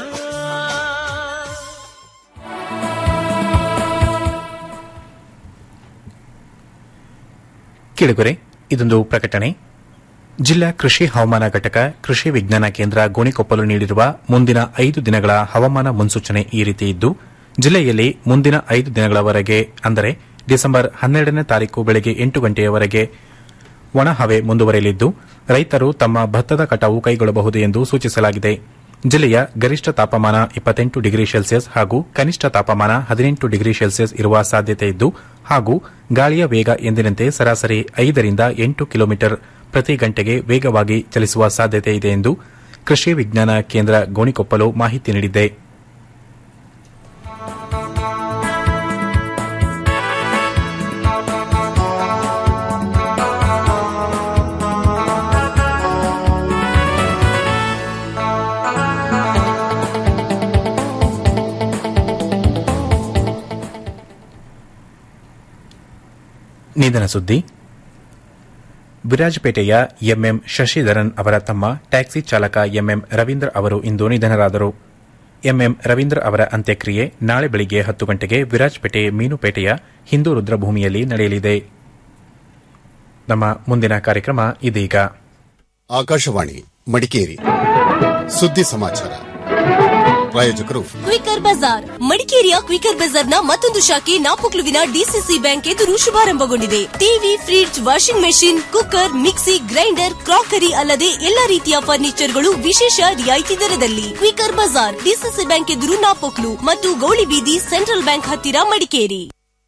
ಕೇಳುಗರೆ ಇದೊಂದು ಪ್ರಕಟಣೆ ಜಿಲ್ಲಾ ಕೃಷಿ ಹವಾಮಾನ ಘಟಕ ಕೃಷಿ ವಿಜ್ಞಾನ ಕೇಂದ್ರ ಗೋಣಿಕೊಪ್ಪಲು ನೀಡಿರುವ ಮುಂದಿನ ಐದು ದಿನಗಳ ಹವಾಮಾನ ಮುನ್ಸೂಚನೆ ಈ ರೀತಿ ಇದ್ದು ಜಿಲ್ಲೆಯಲ್ಲಿ ಮುಂದಿನ ಐದು ದಿನಗಳವರೆಗೆ ಅಂದರೆ ಡಿಸೆಂಬರ್ ಹನ್ನೆರಡನೇ ತಾರೀಕು ಬೆಳಗ್ಗೆ ಎಂಟು ಗಂಟೆಯವರೆಗೆ ಒಣಹವೆ ಮುಂದುವರೆಯಲಿದ್ದು ರೈತರು ತಮ್ಮ ಭತ್ತದ ಕಟಾವು ಕೈಗೊಳ್ಳಬಹುದು ಎಂದು ಸೂಚಿಸಲಾಗಿದೆ ಜಿಲ್ಲೆಯ ಗರಿಷ್ಠ ತಾಪಮಾನ ಇಪ್ಪತ್ತೆಂಟು ಡಿಗ್ರಿ ಸೆಲ್ಸಿಯಸ್ ಹಾಗೂ ಕನಿಷ್ಠ ತಾಪಮಾನ ಹದಿನೆಂಟು ಡಿಗ್ರಿ ಸೆಲ್ಸಿಯಸ್ ಇರುವ ಸಾಧ್ಯತೆ ಇದ್ದು ಹಾಗೂ ಗಾಳಿಯ ವೇಗ ಎಂದಿನಂತೆ ಸರಾಸರಿ ಐದರಿಂದ ಎಂಟು ಕಿಲೋಮೀಟರ್ ಪ್ರತಿ ಗಂಟೆಗೆ ವೇಗವಾಗಿ ಚಲಿಸುವ ಸಾಧ್ಯತೆ ಇದೆ ಎಂದು ಕೃಷಿ ವಿಜ್ಞಾನ ಕೇಂದ್ರ ಗೋಣಿಕೊಪ್ಪಲು ಮಾಹಿತಿ ನೀಡಿದೆ ನಿಧನ ಸುದ್ದಿ ವಿರಾಜಪೇಟೆಯ ಎಂಎಂ ಶಶಿಧರನ್ ಅವರ ತಮ್ಮ ಟ್ಯಾಕ್ಸಿ ಚಾಲಕ ಎಂಎಂ ರವೀಂದ್ರ ಅವರು ಇಂದು ನಿಧನರಾದರು ಎಂಎಂ ರವೀಂದ್ರ ಅವರ ಅಂತ್ಯಕ್ರಿಯೆ ನಾಳೆ ಬೆಳಿಗ್ಗೆ ಹತ್ತು ಗಂಟೆಗೆ ವಿರಾಜಪೇಟೆ ಮೀನುಪೇಟೆಯ ಹಿಂದೂ ರುದ್ರಭೂಮಿಯಲ್ಲಿ ನಡೆಯಲಿದೆ ನಮ್ಮ ಮುಂದಿನ ಕಾರ್ಯಕ್ರಮ ಇದೀಗ ಆಕಾಶವಾಣಿ ಮಡಿಕೇರಿ ಸುದ್ದಿ ಸಮಾಚಾರ ಪ್ರಾಯೋಜಕರು ಕ್ವಿಕರ್ ಬಜಾರ್ ಮಡಿಕೇರಿಯ ಕ್ವಿಕರ್ ಬಜಾರ್ನ ಮತ್ತೊಂದು ಶಾಖೆ ನಾಪೊಕ್ಲುವಿನ ಡಿಸಿಸಿ ಬ್ಯಾಂಕ್ ಎದುರು ಶುಭಾರಂಭಗೊಂಡಿದೆ TV fridge washing machine cooker mixie grinder crockery ಅಲ್ಲದೆ ಎಲ್ಲಾ ರೀತಿಯ ಫರ್ನಿಚರ್ಗಳು ವಿಶೇಷ ರಿಯಾಯಿತಿ ದರದಲ್ಲಿ ಕ್ವಿಕರ್ ಬಜಾರ್ ಡಿಸಿಸಿ ಬ್ಯಾಂಕ್ ಎದುರು ನಾಪೊಕ್ಲು ಮತ್ತು ಗೌಳಿಬೀದಿ ಸೆಂಟ್ರಲ್ ಬ್ಯಾಂಕ್ ಹತ್ತಿರ ಮಡಿಕೇರಿ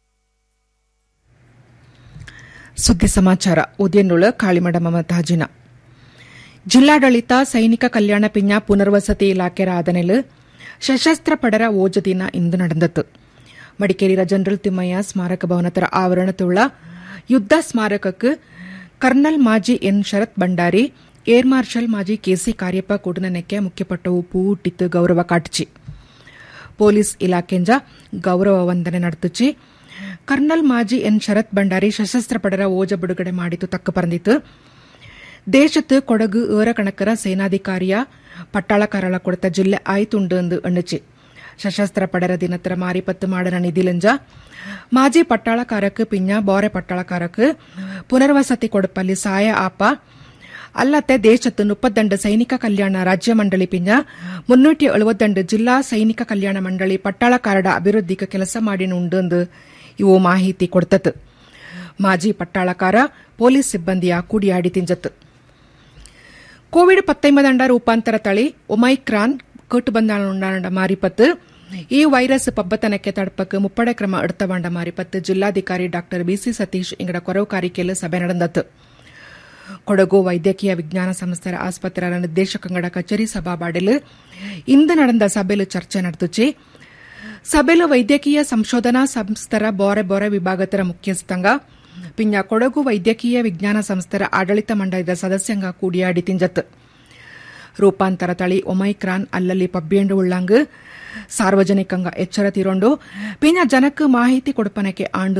ಸುದ್ದಿ ಸಮಾಚಾರ ಉದಯನ್ನುಳ ಕಾಳಿಮಡ ಮಮತಾಜಿನ ಜಿಲ್ಲಾಡಳಿತ ಸೈನಿಕ ಕಲ್ಯಾಣ ಪಿಂಜ ಪುನರ್ವಸತಿ ಇಲಾಖೆ ಆದನೆಲ್ ಸಶಸ್ತ್ರ ಪಡರ ಓಜ ದಿನ ಇಂದು ನಡೆದತ್ತು ಮಡಿಕೇರಿಯ ಜನರಲ್ ತಿಮ್ಮಯ್ಯ ಸ್ಮಾರಕ ಭವನತರ ಆವರಣತುಳ್ಳ ಯುದ್ದ ಸ್ಮಾರಕಕ್ಕೆ ಕರ್ನಲ್ ಮಾಜಿ N Sharath Bhandari air marshal ಮಾಜಿ ಕೆಸಿ ಕಾರ್ಯಪ್ಪ ಕೂಡನನೆಕ್ಕೆ ಮುಖ್ಯಪಟ್ಟವು ಪೂಟಿತ್ತು ಗೌರವ ಕಾಟ್ಚಿ ಪೊಲೀಸ್ ಇಲಾಖೆಂಜ ಗೌರವ ವಂದನೆ ನಡೆದುಚಿ ಕರ್ನಲ್ ಮಾಜಿ ಎನ್ ಶರತ್ ಭಂಡಾರಿ ಸಶಸ್ತ್ರ ಪಡರ ಓಜ ಬಿಡುಗಡೆ ಮಾಡಿತು ತಕ್ಕ ಪರಂದಿತ್ತು ದೇಶത്ത് കൊടക് ഏറക്കണക്കര സേനാധികാരിയ പട്ടാളക്കാരള കൊടുത്ത ജില്ല ആയിട്ടുണ്ട് എന്ന് എണ്ണിച്ച് സശസ്ത്ര പടര ദിനത്തര മാരിപ്പത്ത് മാടന ನಿಧಿಲಂಜ ಮಾಜಿ ಪಟ್ಟಾಳಕಾರಕ್ಕೆ ಪಿಂಜ ಬೋರೆ ಪಟ್ಟಾಳಕಾರಕ್ಕೆ ಪುನರ್ವಸತಿ ಕೊಡಪಲ್ಲಿ ಸಹಾಯ ಆಪ ಅಲ್ಲತ್ತೆ ದೇಶത്ത് ಮುಪ್ಪತ್ತಂಡು ಸೈನಿಕ ಕಲ್ಯಾಣ ರಾಜ್ಯ ಮಂಡಳಿ ಪಿಂಜ ಮುನ್ನೂറ്റി ಎಳುವತ್ತಂಡು ಜಿಲ್ಲಾ ಸೈನಿಕ ಕಲ್ಯಾಣ ಮಂಡಳಿ ಪಟ್ಟಾಳಕಾರಡ ಅಭಿವೃದ್ಧಿಗೆ ಕೆಲಸ ಮಾಡಿನುಂಡು ಎಂದು ಇವು ಮಾಹಿತಿ ಕೊಡ್ತತ್ತು ಮಾಜಿ ಪಟ್ಟಾಳಕಾರ ಪೊಲೀಸ್ ಸಿಬ್ಬಂದಿಯ ಕೂಡಿಯಾಡಿ ತಿಂಜತ್ತು ಕೋವಿಡ್ ಪತ್ತೊಂಬದಂಡ ರೂಪಾಂತರ ತಳಿ ಒಮೈಕ್ರಾನ್ ಕೇಟುಬಂದಾಳುಂಡ ಮಾರಿಪತ್ತು ಈ ವೈರಸ್ ಪಬ್ಬತನಕ್ಕೆ ತಡಪಕ್ಕೆ ಮುಪ್ಪಡೆ ಕ್ರಮ ಎಡ್ತವಂಡ ಮಾರಿಪತ್ತು ಜಿಲ್ಲಾಧಿಕಾರಿ ಡಾ ಬಿಸಿ ಸತೀಶ್ ಇಂಗಡ ಕೊರವು ಕಾರಿಕೆಯಲ್ಲಿ ಸಭೆ ನಡೆದತ್ತು ಕೊಡಗು ವೈದ್ಯಕೀಯ ವಿಜ್ಞಾನ ಸಂಸ್ಥೆಯ ಆಸ್ಪತ್ರೆಯ ನಿರ್ದೇಶಕಂಗಡ ಕಚೇರಿ ಸಭಾಬಾಡಿಲು ಇಂದು ನಡೆದ ಸಭೆಲು ಚರ್ಚೆ ನಡೆದುಚಿ ಸಭೆಲು ವೈದ್ಯಕೀಯ ಸಂಶೋಧನಾ ಸಂಸ್ಥರ ಬೋರೆ ಬೋರೆ ವಿಭಾಗತರ ಮುಖ್ಯಸ್ಥಂಗ ಪಿಂಜ ಕೊಡಗು ವೈದ್ಯಕೀಯ ವಿಜ್ಞಾನ ಸಂಸ್ಥರ ಆಡಳಿತ ಮಂಡಳಿದ ಸದಸ್ಯಂಗ ಕೂಡಿಯಾಡಿ ತಿಂಜತ್ ರೂಪಾಂತರ ತಳಿ ಒಮೈಕ್ರಾನ್ ಅಲ್ಲಲ್ಲಿ ಪಬ್ಬಿಯಂಡು ಉಳ್ಳಂಗ್ ಸಾರ್ವಜನಿಕಂಗ ಎಚ್ಚರ ತೀರೊಂಡು ಪಿಂಜ ಜನಕ್ ಮಾಹಿತಿ ಕೊಡುಪನಕ್ಕೆ ಆಂಡು